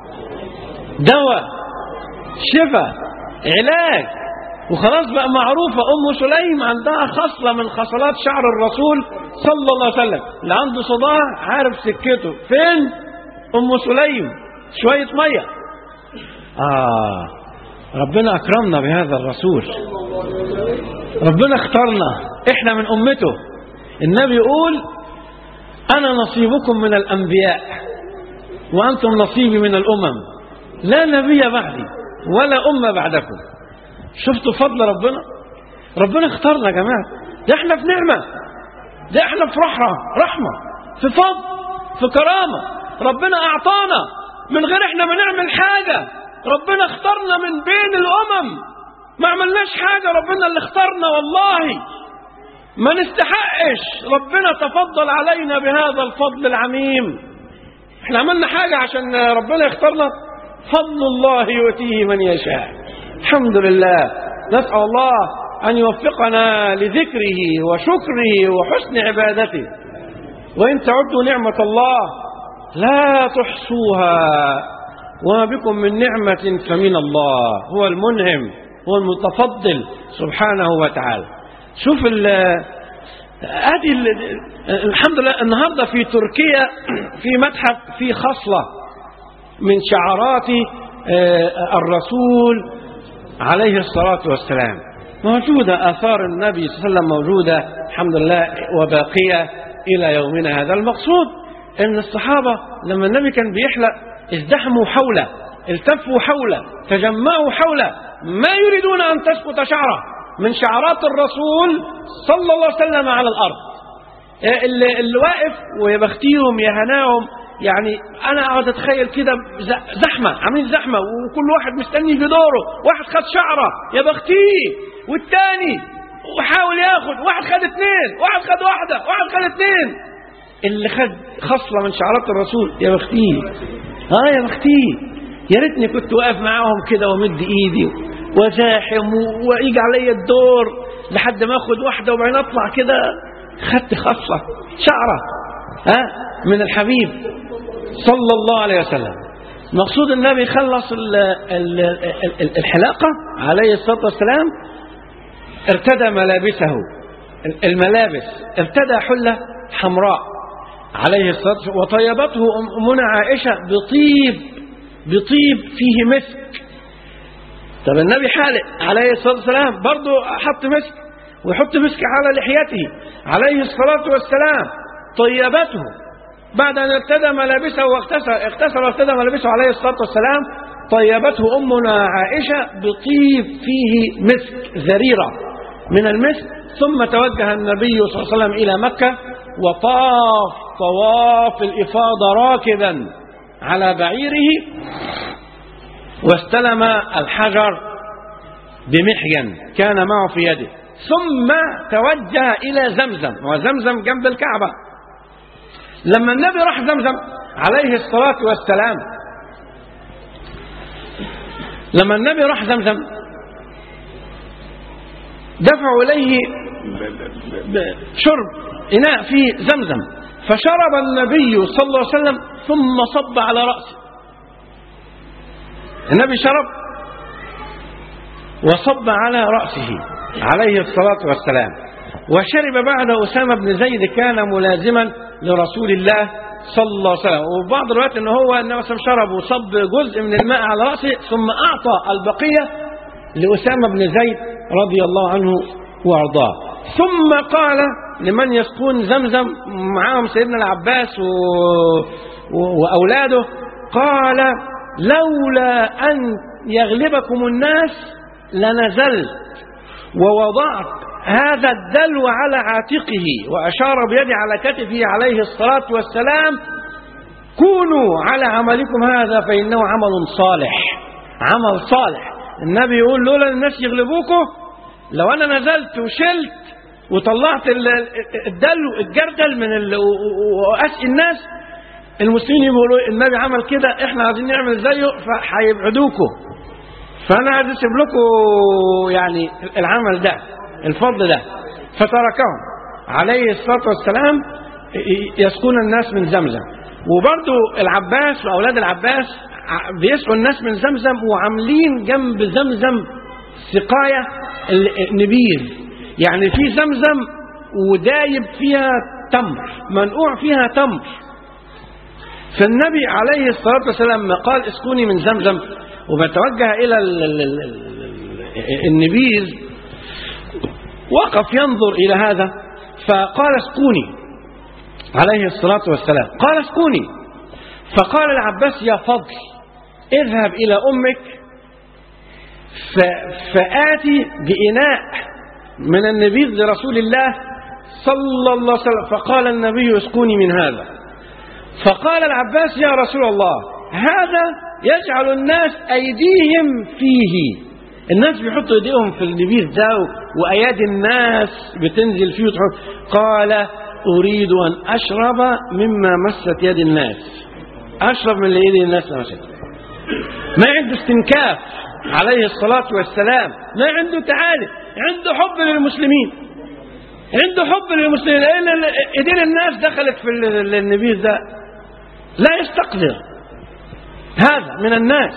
Speaker 4: دواء شفاء علاج وخلاص بقى معروفة أم سليم عندها خصلة من خصلات شعر الرسول صلى الله عليه وسلم اللي عنده صداع عارف سكته فين أم سليم شوية مية آه ربنا أكرمنا بهذا الرسول ربنا اختارنا احنا من أمته النبي يقول أنا نصيبكم من الأنبياء وأنتم نصيبي من الأمم لا نبي بعدي ولا أمة بعدكم شفتوا فضل ربنا ربنا اختارنا يا جماعة ده احنا في نعمة ده احنا في رحمة رحمة في فضل في كرامة ربنا أعطانا من غير احنا ما نعمل حاجة ربنا اختارنا من بين الأمم ما عملناش حاجة ربنا اللي اختارنا والله ما نستحقش ربنا تفضل علينا بهذا الفضل العميم احنا عملنا حاجة عشان ربنا يختارنا فضل الله يؤتيه من يشاء الحمد لله نسأل الله أن يوفقنا لذكره وشكره وحسن عبادته وإن تعدوا نعمة الله لا تحصوها وما بكم من نعمة فمن الله هو المنهم هو المتفضل سبحانه وتعالى شوف ال هذه ال- الحمد لله النهارده في تركيا في متحف في خصله من شعارات آه، الرسول عليه الصلاه والسلام موجوده اثار النبي صلى الله عليه وسلم موجوده الحمد لله وباقيه الى يومنا هذا المقصود ان الصحابه لما النبي كان بيحلق ازدحموا حوله التفوا حوله تجمعوا حوله ما يريدون ان تسقط شعره من شعارات الرسول صلى الله عليه وسلم على الارض اللي, اللي واقف ويا بختيهم يا هناهم يعني انا اقعد اتخيل كده ز- زحمه عاملين زحمه وكل واحد مستني في دوره واحد خد شعره يا بختيه والتاني وحاول ياخد واحد خد اتنين واحد خد واحده واحد خد اتنين اللي خد خصله من شعارات الرسول يا بختيه اه يا بختيه يا ريتني كنت واقف معاهم كده ومد ايدي وزاحم و- ويجي عليا الدور لحد ما اخد واحده وبعدين اطلع كده خدت خصله شعره ها من الحبيب صلى الله عليه وسلم مقصود النبي خلص ال- ال- ال- الحلاقه عليه الصلاه والسلام ارتدى ملابسه الملابس ارتدى حله حمراء عليه الصلاه والسلام وطيبته أم- امنا عائشه بطيب بطيب فيه مسك طب النبي حالق عليه الصلاه والسلام برضه حط مسك ويحط مسك على لحيته عليه الصلاه والسلام طيبته بعد ان ارتدى ملابسه واغتسل اغتسل وارتدى ملابسه عليه الصلاه والسلام طيبته امنا عائشه بطيب فيه مسك ذريره من المسك ثم توجه النبي صلى الله عليه وسلم الى مكه وطاف طواف الافاضه راكبا على بعيره واستلم الحجر بمحجن كان معه في يده ثم توجه إلى زمزم وزمزم جنب الكعبة لما النبي راح زمزم عليه الصلاة والسلام لما النبي راح زمزم دفعوا إليه ب- ب- شرب إناء فيه زمزم فشرب النبي صلى الله عليه وسلم ثم صب على رأسه النبي شرب وصب على رأسه عليه الصلاة والسلام وشرب بعد أسامة بن زيد كان ملازما لرسول الله صلى الله عليه وسلم وبعض الروايات ان هو النبي صلى الله عليه وسلم شرب وصب جزء من الماء على رأسه ثم أعطى البقية لأسامة بن زيد رضي الله عنه وأرضاه ثم قال لمن يسقون زمزم معاهم سيدنا العباس و... و... وأولاده قال لولا أن يغلبكم الناس لنزلت ووضعت هذا الدلو على عاتقه وأشار بيده على كتفه عليه الصلاة والسلام كونوا على عملكم هذا فإنه عمل صالح عمل صالح النبي يقول لولا الناس يغلبوكم لو أنا نزلت وشلت وطلعت ال- الدلو الجردل من ال- و- و- وأسقي الناس المسلمين يقولوا النبي عمل كده احنا عايزين نعمل زيه فهيبعدوكم فانا عايز اسيب لكم يعني العمل ده الفضل ده فتركهم عليه الصلاه والسلام ي- يسقون الناس من زمزم وبرضو العباس واولاد العباس ع- بيسقوا الناس من زمزم وعاملين جنب زمزم سقايه ال- النبيذ يعني في زمزم ودايب فيها تمر منقوع فيها تمر فالنبي عليه الصلاة والسلام لما قال اسكوني من زمزم وبتوجه إلى ال- ال- ال- ال- النبيذ وقف ينظر إلى هذا فقال اسكوني عليه الصلاة والسلام قال اسكوني فقال العباس يا فضل اذهب إلى أمك ف- فآتي بإناء من النبيذ لرسول الله صلى الله عليه وسلم فقال النبي اسكوني من هذا فقال العباس يا رسول الله هذا يجعل الناس أيديهم فيه الناس بيحطوا ايديهم في النبيذ ده وايادي الناس بتنزل فيه وتحط قال اريد ان اشرب مما مست يد الناس اشرب من اللي ايدي الناس لمست ما عنده استنكاف عليه الصلاة والسلام ما عنده تعالي عنده حب للمسلمين عنده حب للمسلمين لأن ايدين الناس دخلت في ال- النبيذ ده لا يستقدر هذا من الناس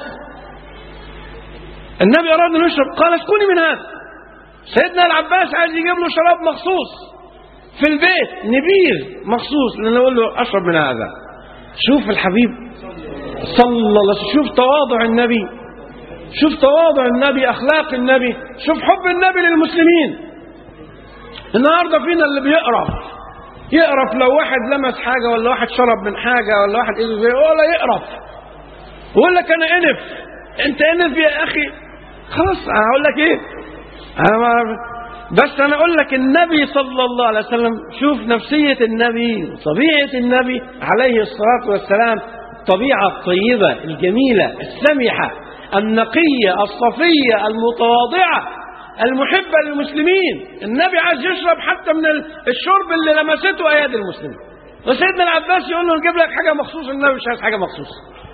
Speaker 4: النبي أراد أن يشرب قال اسكني من هذا سيدنا العباس عايز يجيب له شراب مخصوص في البيت نبيذ مخصوص لأنه يقول له أشرب من هذا شوف الحبيب صلى الله عليه وسلم شوف تواضع النبي شوف تواضع النبي أخلاق النبي شوف حب النبي للمسلمين النهارده فينا اللي بيقرف يقرف لو واحد لمس حاجة ولا واحد شرب من حاجة ولا واحد ايده زي ولا يقرف ويقول لك أنا أنف أنت أنف يا أخي خلاص هقول لك إيه أنا ما بس أنا أقول لك النبي صلى الله عليه وسلم شوف نفسية النبي طبيعة النبي عليه الصلاة والسلام الطبيعة الطيبة الجميلة السمحة النقية الصفية المتواضعة المحبة للمسلمين النبي عايز يشرب حتى من ال- الشرب اللي لمسته أيادي المسلمين وسيدنا العباس يقول له نجيب لك حاجة مخصوص النبي مش عايز حاجة مخصوص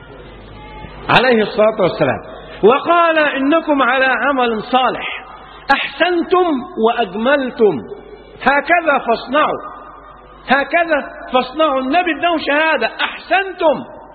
Speaker 4: عليه الصلاة والسلام وقال إنكم على عمل صالح أحسنتم وأجملتم هكذا فاصنعوا هكذا فاصنعوا النبي اداه شهادة أحسنتم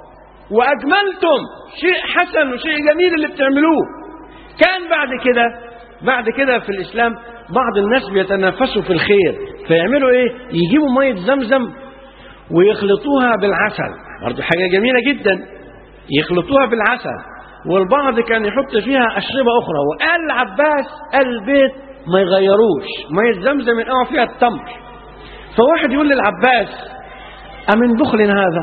Speaker 4: وأجملتم شيء حسن وشيء جميل اللي بتعملوه كان بعد كده بعد كده في الإسلام بعض الناس بيتنافسوا في الخير فيعملوا إيه يجيبوا مية زمزم ويخلطوها بالعسل برضه حاجة جميلة جدا يخلطوها بالعسل والبعض كان يحط فيها أشربة أخرى وقال العباس البيت ما يغيروش مية زمزم ينقعوا فيها التمر فواحد يقول للعباس أمن بخل هذا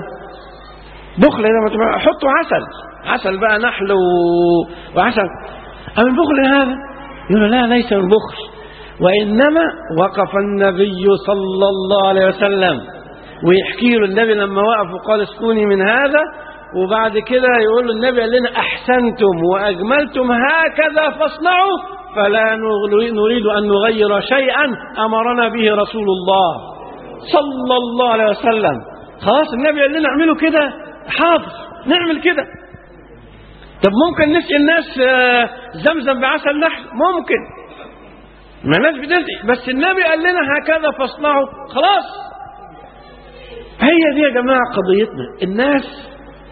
Speaker 4: بخل لما تبقى حطوا عسل عسل بقى نحل و... وعسل أمن بخل هذا يقول له لا ليس من بخل وإنما وقف النبي صلى الله عليه وسلم ويحكي له النبي لما وقف وقال اسكوني من هذا وبعد كده يقول له النبي قال لنا أحسنتم وأجملتم هكذا فاصنعوا فلا نغل- نريد أن نغير شيئا أمرنا به رسول الله صلى الله عليه وسلم خلاص النبي قال لنا اعملوا كده حاضر نعمل كده طب ممكن نسقي الناس آه، زمزم بعسل نحل ممكن ما الناس بتسقي بس النبي قال لنا هكذا فاصنعوا خلاص هي دي يا جماعة قضيتنا الناس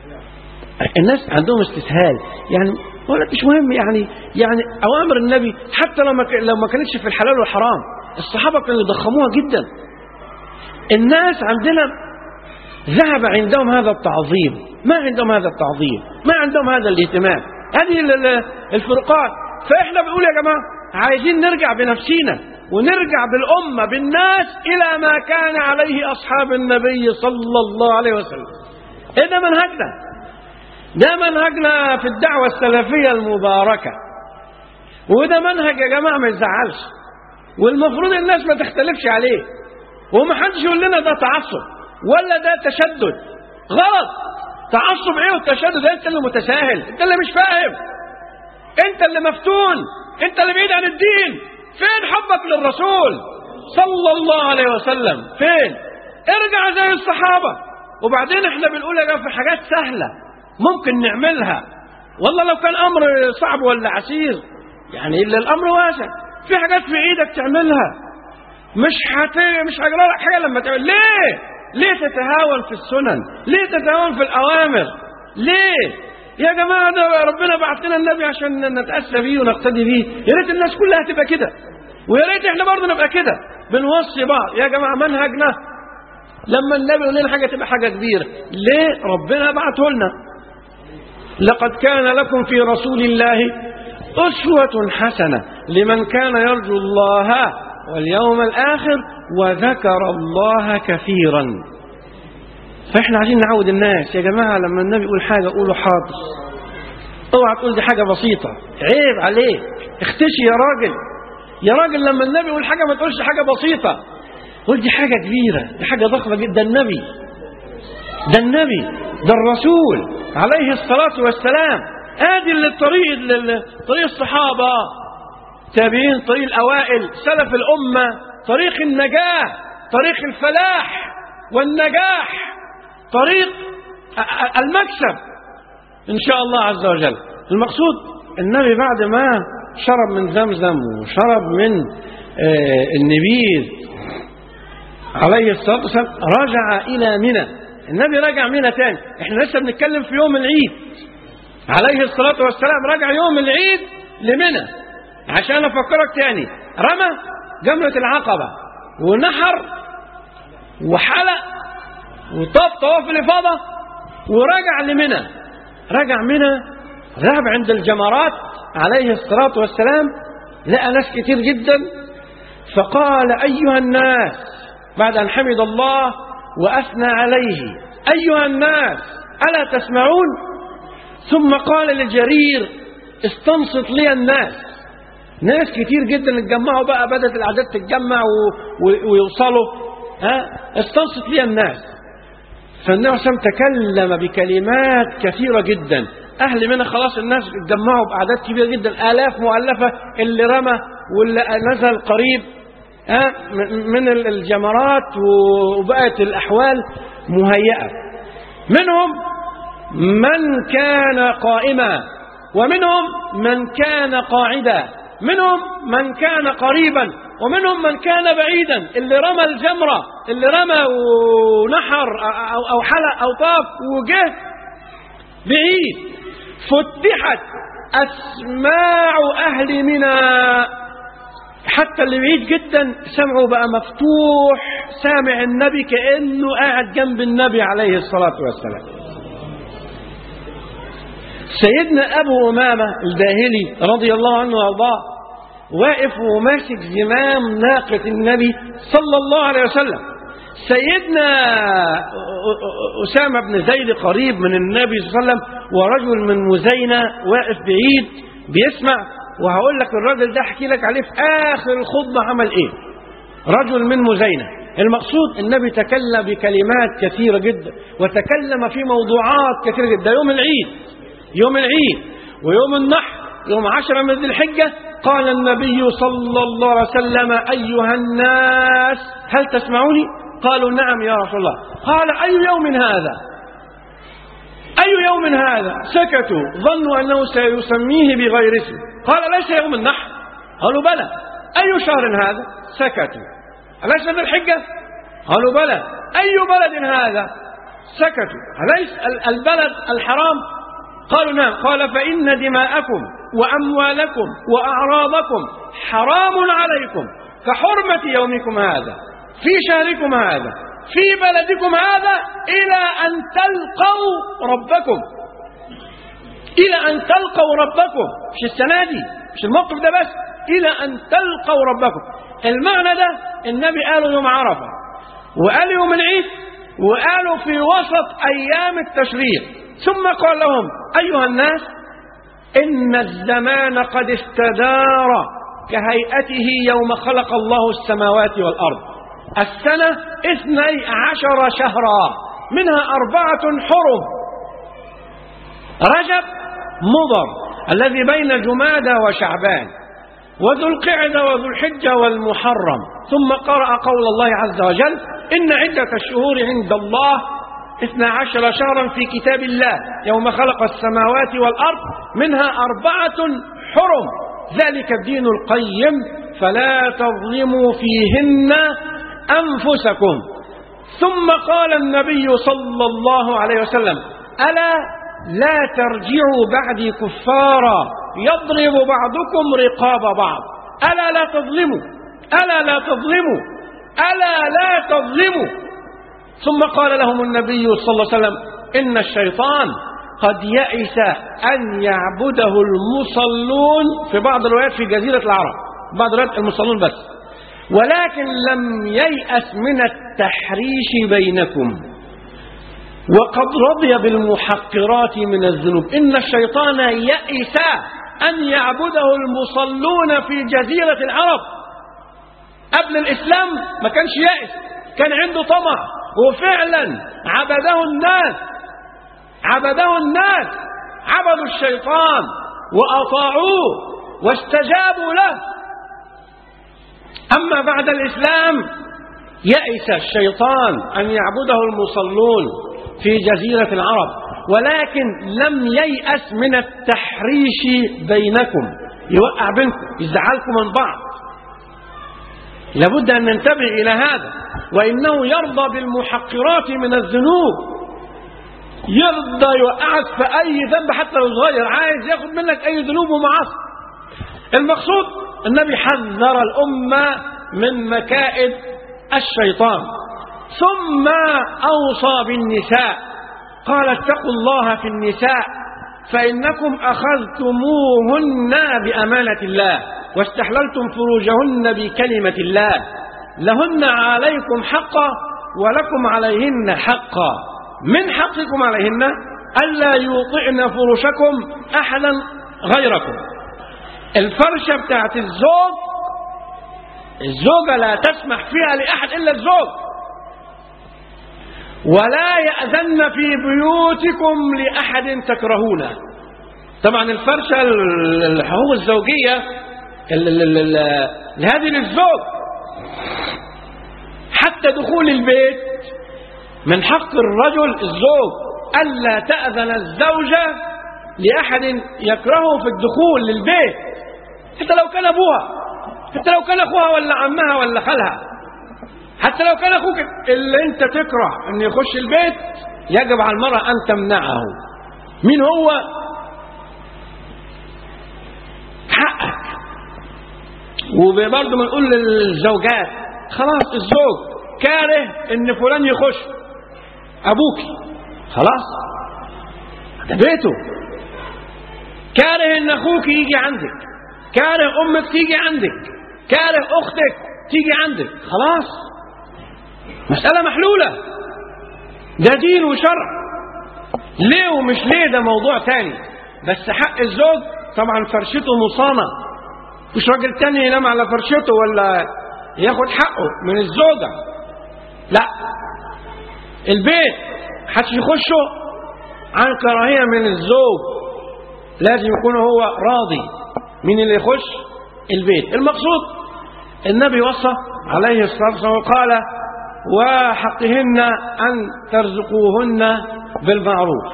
Speaker 4: الناس عندهم استسهال يعني بقول لك مش مهم يعني يعني اوامر النبي حتى لو ما ك- لو ما كانتش في الحلال والحرام الصحابه كانوا يضخموها جدا الناس عندنا ذهب عندهم هذا التعظيم ما عندهم هذا التعظيم ما عندهم هذا الاهتمام هذه ال- ال- الفروقات فاحنا بنقول يا جماعه عايزين نرجع بنفسينا ونرجع بالامه بالناس الى ما كان عليه اصحاب النبي صلى الله عليه وسلم ايه ده منهجنا ده منهجنا في الدعوة السلفية المباركة وده منهج يا جماعة ما يزعلش والمفروض الناس ما تختلفش عليه ومحدش يقول لنا ده تعصب ولا ده تشدد غلط تعصب ايه والتشدد انت اللي متساهل انت اللي مش فاهم انت اللي مفتون انت اللي بعيد عن الدين فين حبك للرسول صلى الله عليه وسلم فين ارجع زي الصحابة وبعدين احنا بنقول يا جماعة في حاجات سهلة ممكن نعملها والله لو كان امر صعب ولا عسير يعني الا الامر واسع في حاجات في ايدك تعملها مش هت مش هجرى لك حاجه لما تعمل ليه ليه تتهاون في السنن ليه تتهاون في الاوامر ليه يا جماعه ده ربنا بعت لنا النبي عشان نتاسى بيه ونقتدي بيه يا ريت الناس كلها تبقى كده ويا ريت احنا برضه نبقى كده بنوصي بعض يا جماعه منهجنا لما النبي يقول لنا حاجه تبقى حاجه كبيره ليه ربنا بعته لنا لقد كان لكم في رسول الله أسوة حسنة لمن كان يرجو الله واليوم الآخر وذكر الله كثيرا فإحنا عايزين نعود الناس يا جماعة لما النبي يقول حاجة قولوا حاضر اوعى تقول دي حاجة بسيطة عيب عليك اختشي يا راجل يا راجل لما النبي يقول حاجة ما تقولش حاجة بسيطة قول دي حاجة كبيرة دي حاجة ضخمة جدا النبي ده النبي ده الرسول عليه الصلاة والسلام ادي اللي الطريق اللي- طريق الصحابة تابعين طريق الأوائل سلف الأمة طريق النجاة طريق الفلاح والنجاح طريق ا- ا- المكسب إن شاء الله عز وجل المقصود النبي بعد ما شرب من زمزم وشرب من آه، النبيذ عليه الصلاة والسلام رجع إلى منى النبي رجع منى تاني احنا لسه بنتكلم في يوم العيد عليه الصلاة والسلام رجع يوم العيد لمنى عشان أفكرك تاني رمى جمرة العقبة ونحر وحلق وطاف طواف الإفاضة ورجع لمنى رجع منى ذهب عند الجمرات عليه الصلاة والسلام لقى ناس كتير جدا فقال أيها الناس بعد أن حمد الله وأثنى عليه أيها الناس ألا تسمعون ثم قال لجرير استنصت لي الناس ناس كتير جدا اتجمعوا بقى بدأت الأعداد تتجمع و... و... ويوصلوا ها استنصت لي الناس فالنبي صلى الله عليه وسلم تكلم بكلمات كثيرة جدا أهل منها خلاص الناس اتجمعوا بأعداد كبيرة جدا آلاف مؤلفة اللي رمى واللي نزل قريب ها، من الجمرات وبقت الأحوال مهيئة منهم من كان قائما ومنهم من كان قاعدا منهم من كان قريبا ومنهم من كان بعيدا اللي رمى الجمرة اللي رمى ونحر أو, أو حلق أو طاف وجه بعيد فتحت أسماع أهل منى حتى اللي بعيد جدا سمعه بقى مفتوح سامع النبي كأنه قاعد جنب النبي عليه الصلاة والسلام سيدنا أبو أمامة الباهلي رضي الله عنه وارضاه واقف وماسك زمام ناقة النبي صلى الله عليه وسلم سيدنا أسامة بن زيد قريب من النبي صلى الله عليه وسلم ورجل من مزينة واقف بعيد بيسمع وهقول لك الراجل ده احكي لك عليه في آخر الخطبة عمل إيه رجل من مزينة المقصود النبي تكلم بكلمات كثيرة جدا وتكلم في موضوعات كثيرة جدا يوم العيد يوم العيد ويوم النحر يوم عشرة من ذي الحجة قال النبي صلى الله عليه وسلم أيها الناس هل تسمعوني قالوا نعم يا رسول الله قال أي يوم هذا أي يوم هذا سكتوا ظنوا أنه سيسميه بغير اسم قال ليس يوم النحر قالوا بلى أي شهر هذا سكتوا أليس ذي الحجة قالوا بلى أي بلد هذا سكتوا أليس البلد الحرام قالوا نعم قال فإن دماءكم وأموالكم وأعراضكم حرام عليكم كحرمة يومكم هذا في شهركم هذا في بلدكم هذا إلى أن تلقوا ربكم إلى أن تلقوا ربكم مش السنة دي مش الموقف ده بس إلى أن تلقوا ربكم المعنى ده النبي قاله يوم عرفة وقال يوم العيد وقالوا في وسط أيام التشريق ثم قال لهم أيها الناس إن الزمان قد استدار كهيئته يوم خلق الله السماوات والأرض السنة اثني عشر شهرا منها أربعة حرم رجب مضر الذي بين جمادى وشعبان وذو القعدة وذو الحجة والمحرم ثم قرأ قول الله عز وجل إن عدة الشهور عند الله اثنا عشر شهرا في كتاب الله يوم خلق السماوات والأرض منها أربعة حرم ذلك الدين القيم فلا تظلموا فيهن أنفسكم ثم قال النبي صلى الله عليه وسلم ألا لا ترجعوا بعدي كفارا يضرب بعضكم رقاب بعض ألا لا تظلموا ألا لا تظلموا ألا لا تظلموا ثم قال لهم النبي صلى الله عليه وسلم إن الشيطان قد يئس أن يعبده المصلون في بعض الروايات في جزيرة العرب بعض الروايات المصلون بس ولكن لم ييأس من التحريش بينكم وقد رضي بالمحقرات من الذنوب إن الشيطان يئس أن يعبده المصلون في جزيرة العرب قبل الإسلام ما كانش يائس كان عنده طمع وفعلا عبده الناس عبده الناس عبدوا الشيطان وأطاعوه واستجابوا له أما بعد الإسلام يئس الشيطان أن يعبده المصلون في جزيرة العرب ولكن لم ييأس من التحريش بينكم يوقع بينكم يزعلكم من بعض لابد أن ننتبه إلى هذا وإنه يرضى بالمحقرات من الذنوب يرضى يوقعك في أي ذنب حتى لو صغير عايز ياخد منك أي ذنوب ومعاصي المقصود النبي حذر الأمة من مكائد الشيطان ثم أوصى بالنساء قال اتقوا الله في النساء فإنكم أخذتموهن بأمانة الله واستحللتم فروجهن بكلمة الله لهن عليكم حقا ولكم عليهن حقا من حقكم عليهن ألا يوطئن فرشكم أحدا غيركم الفرشة بتاعت الزوج الزوجة لا تسمح فيها لأحد إلا الزوج ولا يأذن في بيوتكم لأحد تكرهونه طبعا الفرشة الحقوق الزوجية هذه للزوج حتى دخول البيت من حق الرجل الزوج ألا تأذن الزوجة لأحد يكرهه في الدخول للبيت حتى لو كان أبوها حتى لو كان أخوها ولا عمها ولا خالها حتى لو كان أخوك اللي أنت تكره أن يخش البيت يجب على المرأة أن تمنعه مين هو حقك وبرضه بنقول للزوجات خلاص الزوج كاره ان فلان يخش ابوك خلاص ده بيته كاره ان اخوك يجي عندك كاره امك تيجي عندك كاره اختك تيجي عندك خلاص مسألة محلولة ده دين وشرع ليه ومش ليه ده موضوع تاني بس حق الزوج طبعا فرشته مصانة مش راجل تاني ينام على فرشته ولا ياخد حقه من الزوجة لا البيت محدش يخشه عن كراهية من الزوج لازم يكون هو راضي مين اللي يخش البيت المقصود النبي وصى عليه الصلاة والسلام وقال وحقهن أن ترزقوهن بالمعروف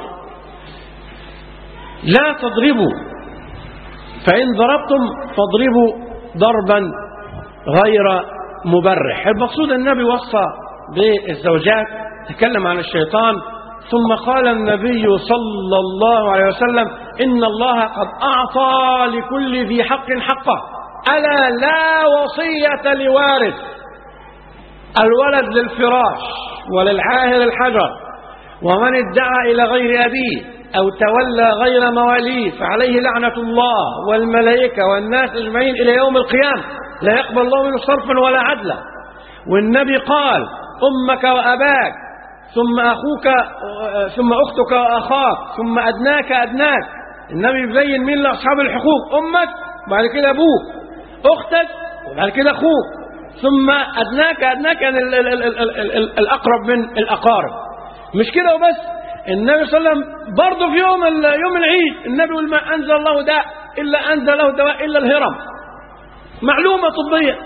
Speaker 4: لا تضربوا فإن ضربتم فاضربوا ضربا غير مبرح المقصود النبي وصى بالزوجات تكلم عن الشيطان ثم قال النبي صلى الله عليه وسلم إن الله قد أعطى لكل ذي حق حقه ألا لا وصية لوارث الولد للفراش وللعاهر الحجر ومن ادعى إلى غير أبيه أو تولى غير مواليه فعليه لعنة الله والملائكة والناس أجمعين إلى يوم القيامة لا يقبل الله منه صرفا ولا عدلا والنبي قال أمك وأباك ثم أخوك ثم أختك وأخاك ثم أدناك أدناك النبي يبين مين لأصحاب الحقوق أمك بعد كده أبوك أختك وبعد كده أخوك ثم أدناك أدناك يعني ال- ال- ال- ال- ال- ال- الأقرب من الأقارب مش كده وبس النبي صلى الله عليه وسلم برضه في يوم ال- يوم العيد النبي يقول ما أنزل الله داء إلا أنزل له دواء إلا الهرم معلومة طبية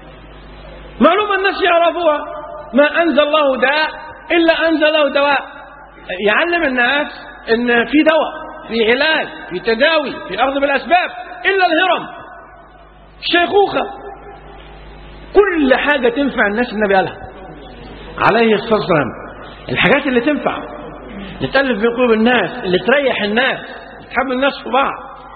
Speaker 4: معلومة الناس يعرفوها ما أنزل الله داء إلا أنزل له دواء يعلم الناس إن في دواء في علاج في تداوي في أخذ بالأسباب إلا الهرم الشيخوخة كل حاجة تنفع الناس النبي قالها عليه الصلاة والسلام الحاجات اللي تنفع نتألف في قلوب الناس اللي تريح الناس تحب الناس في بعض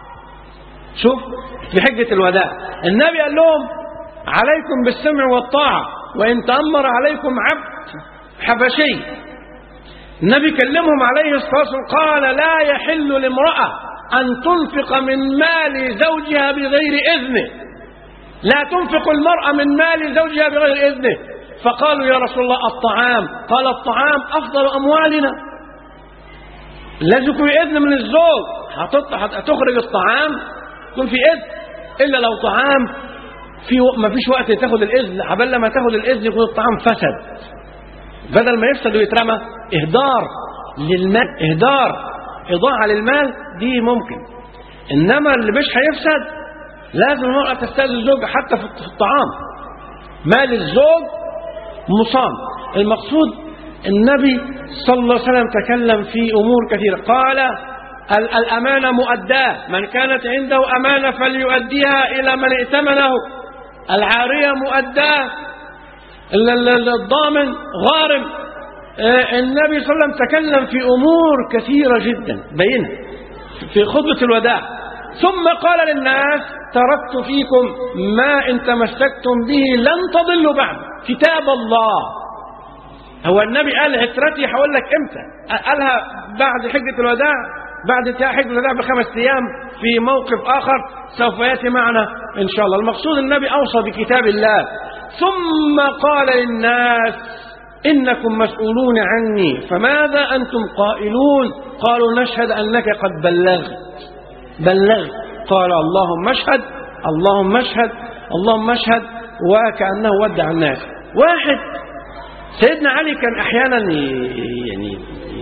Speaker 4: شوف في حجة الوداع النبي قال لهم عليكم بالسمع والطاعة وإن تأمر عليكم عبد حبشي النبي كلمهم عليه الصلاة والسلام قال لا يحل لامرأة أن تنفق من مال زوجها بغير إذنه لا تنفق المرأة من مال زوجها بغير إذنه فقالوا يا رسول الله الطعام قال الطعام أفضل أموالنا لازم يكون في إذن من الزوج هتط- هتخرج الطعام يكون في إذن إلا لو طعام في و... ما فيش وقت تاخد الإذن عبال لما تاخد الإذن يكون الطعام فسد بدل ما يفسد ويترمى إهدار للمال إهدار إضاعة للمال دي ممكن إنما اللي مش هيفسد لازم المرأة تستأذن زوجها حتى في في الطعام مال الزوج مصان المقصود النبي صلى الله عليه وسلم تكلم في أمور كثيرة قال ال- الأمانة مؤداة من كانت عنده أمانة فليؤديها إلى من ائتمنه العارية مؤداة ال- ال- ال- الضامن غارم آه، النبي صلى الله عليه وسلم تكلم في أمور كثيرة جدا بينها في خطبة الوداع ثم قال للناس تركت فيكم ما إن تمسكتم به لن تضلوا بعد كتاب الله هو النبي قال عترتي هقول لك امتى قالها بعد حجة الوداع بعد انتهاء حجة الوداع بخمس ايام في موقف اخر سوف ياتي معنا ان شاء الله المقصود النبي اوصى بكتاب الله ثم قال للناس انكم مسؤولون عني فماذا انتم قائلون قالوا نشهد انك قد بلغت بلغت قال اللهم اشهد اللهم اشهد اللهم اشهد وكانه ودع الناس واحد سيدنا علي كان احيانا ي- يعني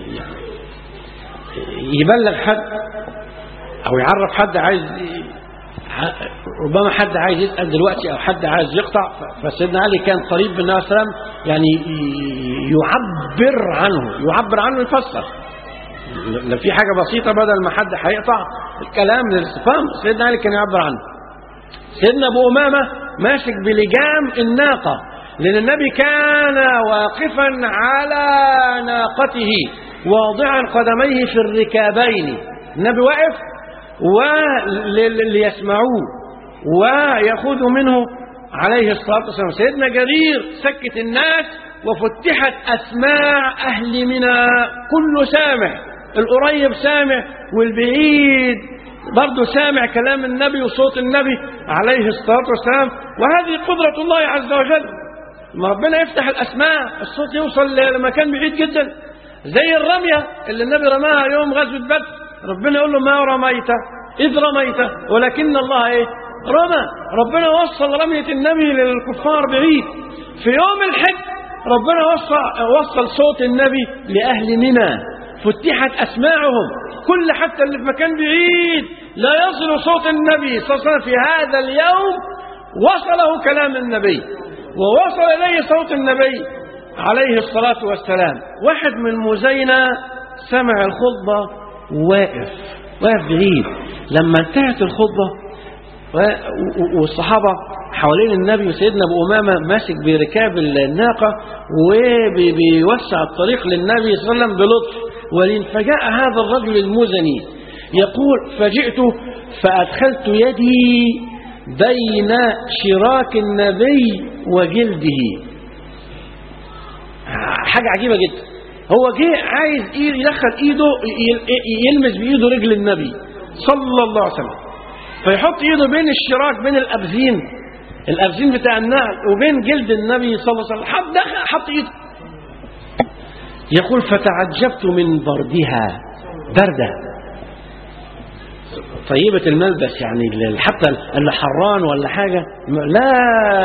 Speaker 4: يبلغ حد او يعرف حد عايز ي- ح- ربما حد عايز يسال دلوقتي او حد عايز يقطع ف- فسيدنا علي كان قريب من النبي صلى الله عليه وسلم يعني ي- يعبر عنه يعبر عنه يفسر لو في حاجه بسيطه بدل ما حد هيقطع الكلام للاستفهام سيدنا علي كان يعبر عنه سيدنا ابو امامه ماسك بلجام الناقه لان النبي كان واقفا على ناقته واضعا قدميه في الركابين النبي واقف وليسمعوه ويأخذ منه عليه الصلاة والسلام سيدنا جرير سكت الناس وفتحت أسماع أهل منى كل سامع القريب سامع والبعيد برضه سامع كلام النبي وصوت النبي عليه الصلاة والسلام وهذه قدرة الله عز وجل ما ربنا يفتح الأسماء الصوت يوصل لمكان بعيد جدا زي الرمية اللي النبي رماها يوم غزوة بدر ربنا يقول له ما رميت إذ رميت ولكن الله إيه رمى ربنا وصل رمية النبي للكفار بعيد في يوم الحج ربنا وصل, وصل صوت النبي لأهل منى فتحت أسماعهم كل حتى اللي في مكان بعيد لا يصل صوت النبي صلى الله عليه وسلم في هذا اليوم وصله كلام النبي ووصل إليه صوت النبي عليه الصلاة والسلام واحد من مزينة سمع الخطبة واقف واقف بعيد لما انتهت الخطبة و- والصحابة حوالين النبي وسيدنا أبو أمامة ماسك بركاب الناقة وبيوسع الطريق للنبي صلى الله عليه وسلم بلطف ولين فجاء هذا الرجل المزني يقول فجئت فأدخلت يدي بين شراك النبي وجلده حاجة عجيبة جدا هو جه عايز إيد يدخل ايده ي- ي- يلمس بايده رجل النبي صلى الله عليه وسلم فيحط ايده بين الشراك بين الابزين الابزين بتاع النعل وبين جلد النبي صلى الله عليه وسلم حط دخل حط ايده يقول فتعجبت من بردها بردة طيبة الملبس يعني ال- حتى اللي حران ولا حاجة لا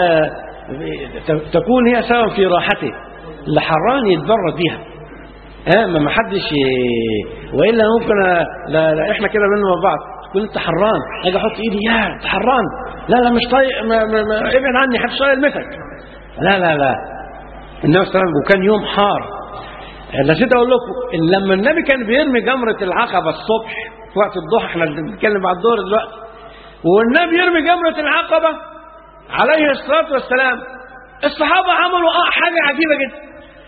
Speaker 4: ت- تكون هي سبب في راحته اللي حران يتبرد بيها ها ما ما حدش ي- والا ممكن أ- لا, لا احنا كده بينا مع بعض تكون انت حران اجي احط ايدي يا انت حران لا لا مش طايق ما ما ما ابعد عني حد شويه يلمسك لا لا لا النبي صلى الله عليه وسلم وكان يوم حار نسيت اقول لكم إن لما النبي كان بيرمي جمره العقبه الصبح في وقت الضحى احنا بنتكلم بعد الظهر دلوقتي والنبي يرمي جمره العقبه عليه الصلاه والسلام الصحابه عملوا اه حاجه عجيبه جدا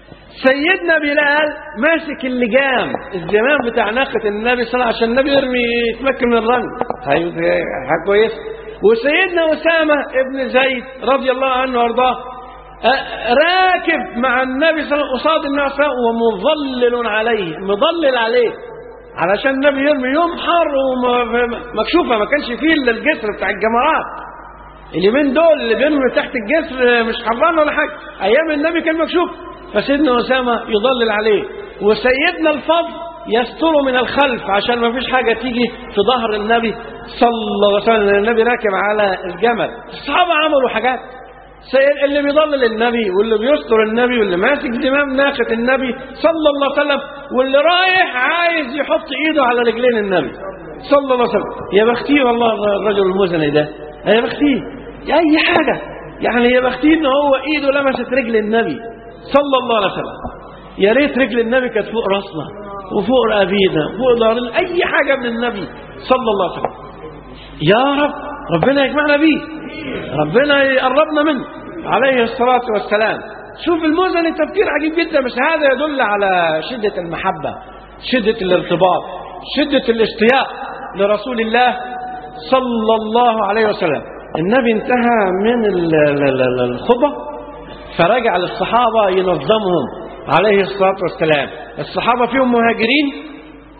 Speaker 4: سيدنا بلال ماسك اللجام الزمام بتاع ناقه النبي صلى الله عليه وسلم عشان النبي يرمي يتمكن من الرمي طيب حاجه كويسه وسيدنا اسامه ابن زيد رضي الله عنه وارضاه آه، راكب مع النبي صلى الله عليه وسلم قصاد النبي صلى الله عليه وسلم ومظلل عليه مظلل عليه علشان النبي يرمي يوم حر ومكشوفه ما كانش فيه الا الجسر بتاع الجمرات اليومين دول اللي بيرموا تحت الجسر مش حران ولا حاجه ايام النبي كان مكشوف فسيدنا اسامه يضلل عليه وسيدنا الفضل يستر من الخلف عشان ما فيش حاجه تيجي في ظهر النبي صلى الله عليه وسلم النبي راكب على الجمل الصحابه عملوا حاجات سي- اللي بيضلل النبي واللي بيستر النبي واللي ماسك زمام ناقة النبي صلى الله عليه وسلم واللي رايح عايز يحط ايده على رجلين النبي صلى الله عليه وسلم يا بختي والله الرجل المزني ده يا بختي يا اي حاجة يعني يا بختي ان هو ايده لمست رجل النبي صلى الله عليه وسلم يا ريت رجل النبي كانت فوق راسنا وفوق رقابينا وفوق ظهرنا اي حاجة من النبي صلى الله عليه وسلم يا رب ربنا يجمعنا بيه ربنا يقربنا منه عليه الصلاة والسلام شوف المزني تفكير عجيب جدا بس هذا يدل على شدة المحبة شدة الارتباط شدة الاشتياق لرسول الله صلى الله عليه وسلم النبي انتهى من ال- ال- ال- الخطبة فرجع للصحابة ينظمهم عليه الصلاة والسلام الصحابة فيهم مهاجرين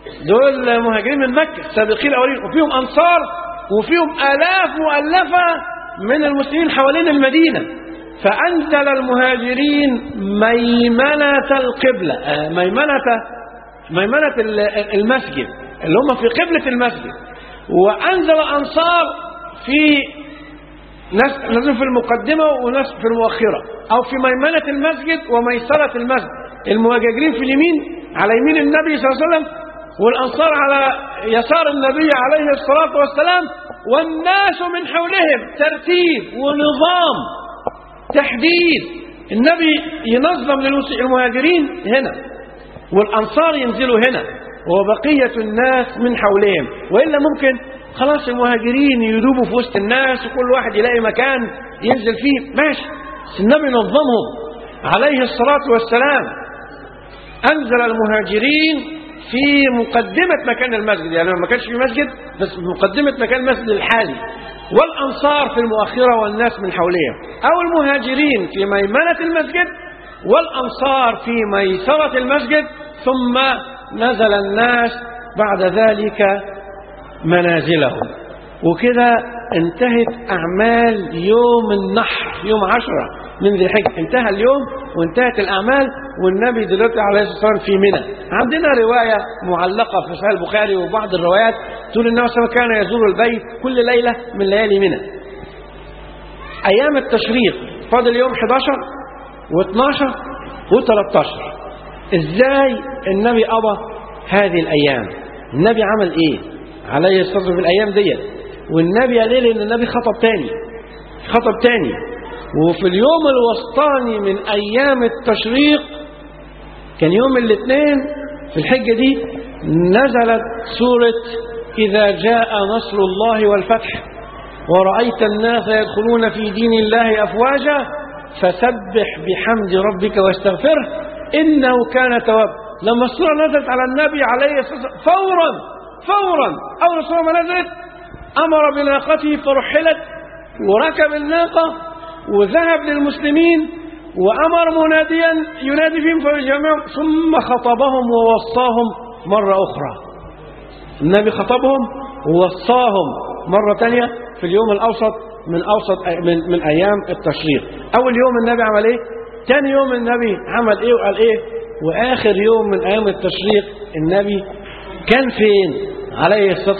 Speaker 4: دول مهاجرين من مكة السابقين الأولين وفيهم أنصار وفيهم آلاف مؤلفة من المسلمين حوالين المدينة فأنزل المهاجرين ميمنة القبلة آه، ميمنة ميمنة ال- المسجد اللي هم في قبلة المسجد وأنزل أنصار في ناس ناس في المقدمة وناس في المؤخرة أو في ميمنة المسجد وميسرة المسجد المهاجرين في اليمين على يمين النبي صلى الله عليه وسلم والأنصار على يسار النبي عليه الصلاة والسلام والناس من حولهم ترتيب ونظام تحديد النبي ينظم للمهاجرين هنا والأنصار ينزلوا هنا وبقية الناس من حولهم وإلا ممكن خلاص المهاجرين يدوبوا في وسط الناس وكل واحد يلاقي مكان ينزل فيه ماشي بس النبي نظمهم عليه الصلاة والسلام أنزل المهاجرين في مقدمة مكان المسجد يعني ما كانش في مسجد بس في مقدمة مكان المسجد الحالي والأنصار في المؤخرة والناس من حولهم أو المهاجرين في ميمنة المسجد والأنصار في ميسرة المسجد ثم نزل الناس بعد ذلك منازلهم وكده انتهت أعمال يوم النحر يوم عشرة من ذي الحجة انتهى اليوم وانتهت الأعمال والنبي دلوقتي عليه الصلاة والسلام في منى عندنا رواية معلقة في صحيح البخاري وبعض الروايات تقول النبي صلى الله عليه وسلم كان يزور البيت كل ليلة من ليالي منى أيام التشريق فاضل يوم 11 و12 و13 إزاي النبي قضى هذه الأيام النبي عمل إيه عليه الصلاة والسلام في الأيام ديت والنبي قال لي إن النبي خطب تاني خطب تاني وفي اليوم الوسطاني من أيام التشريق كان يوم الاثنين في الحجة دي نزلت سورة إذا جاء نصر الله والفتح ورأيت الناس يدخلون في دين الله أفواجا فسبح بحمد ربك واستغفره إنه كان تواب لما السورة نزلت على النبي عليه الصلاة والسلام فورا فورا أول السورة ما نزلت أمر بناقته فرحلت وركب الناقة وذهب للمسلمين وأمر مناديا ينادي فيهم فجميعهم ثم خطبهم ووصاهم مرة أخرى النبي خطبهم ووصاهم مرة تانية في اليوم الأوسط من أوسط من, من أيام التشريق أول يوم النبي عمل إيه تاني يوم النبي عمل إيه وقال إيه وآخر يوم من أيام التشريق النبي كان فين عليه الصلاة والسلام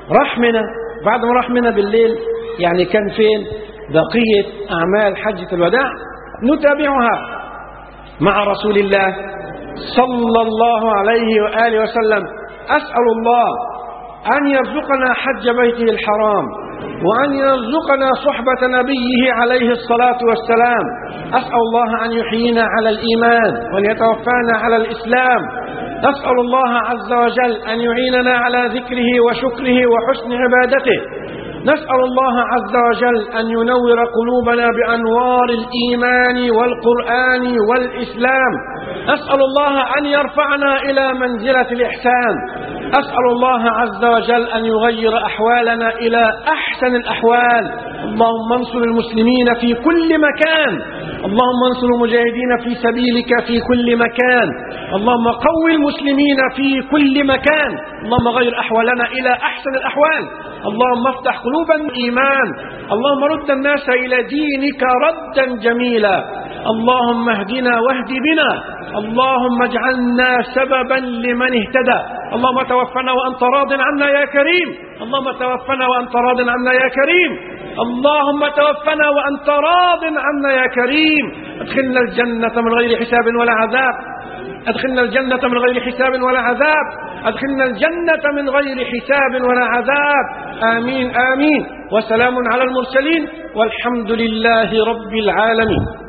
Speaker 4: راح منى بعد ما راح منى بالليل يعني كان فين بقية أعمال حجة الوداع نتابعها مع رسول الله صلى الله عليه وآله وسلم أسأل الله أن يرزقنا حج بيته الحرام وأن يرزقنا صحبة نبيه عليه الصلاة والسلام أسأل الله أن يحيينا على الإيمان وأن يتوفانا على الإسلام نسأل الله عز وجل أن يعيننا على ذكره وشكره وحسن عبادته نسأل الله عز وجل أن ينور قلوبنا بأنوار الإيمان والقرآن والإسلام نسأل الله أن يرفعنا إلى منزلة الإحسان أسأل الله عز وجل أن يغير أحوالنا إلى أحسن الأحوال اللهم انصر المسلمين في كل مكان اللهم انصر المجاهدين في سبيلك في كل مكان اللهم قوي المسلمين في كل مكان اللهم غير أحوالنا إلى أحسن الأحوال اللهم افتح قلوبا الإيمان اللهم رد الناس إلى دينك ردا جميلا اللهم اهدنا واهد بنا اللهم اجعلنا سببا لمن اهتدى اللهم توفنا وأنت راض عنا يا كريم اللهم توفنا وأنت راض عنا يا كريم اللهم توفنا وأنت راض عنا يا كريم ادخلنا الجنة من غير حساب ولا عذاب أدخلنا الجنة من غير حساب ولا عذاب أدخلنا الجنة من غير حساب ولا عذاب آمين آمين وسلام على المرسلين والحمد لله رب العالمين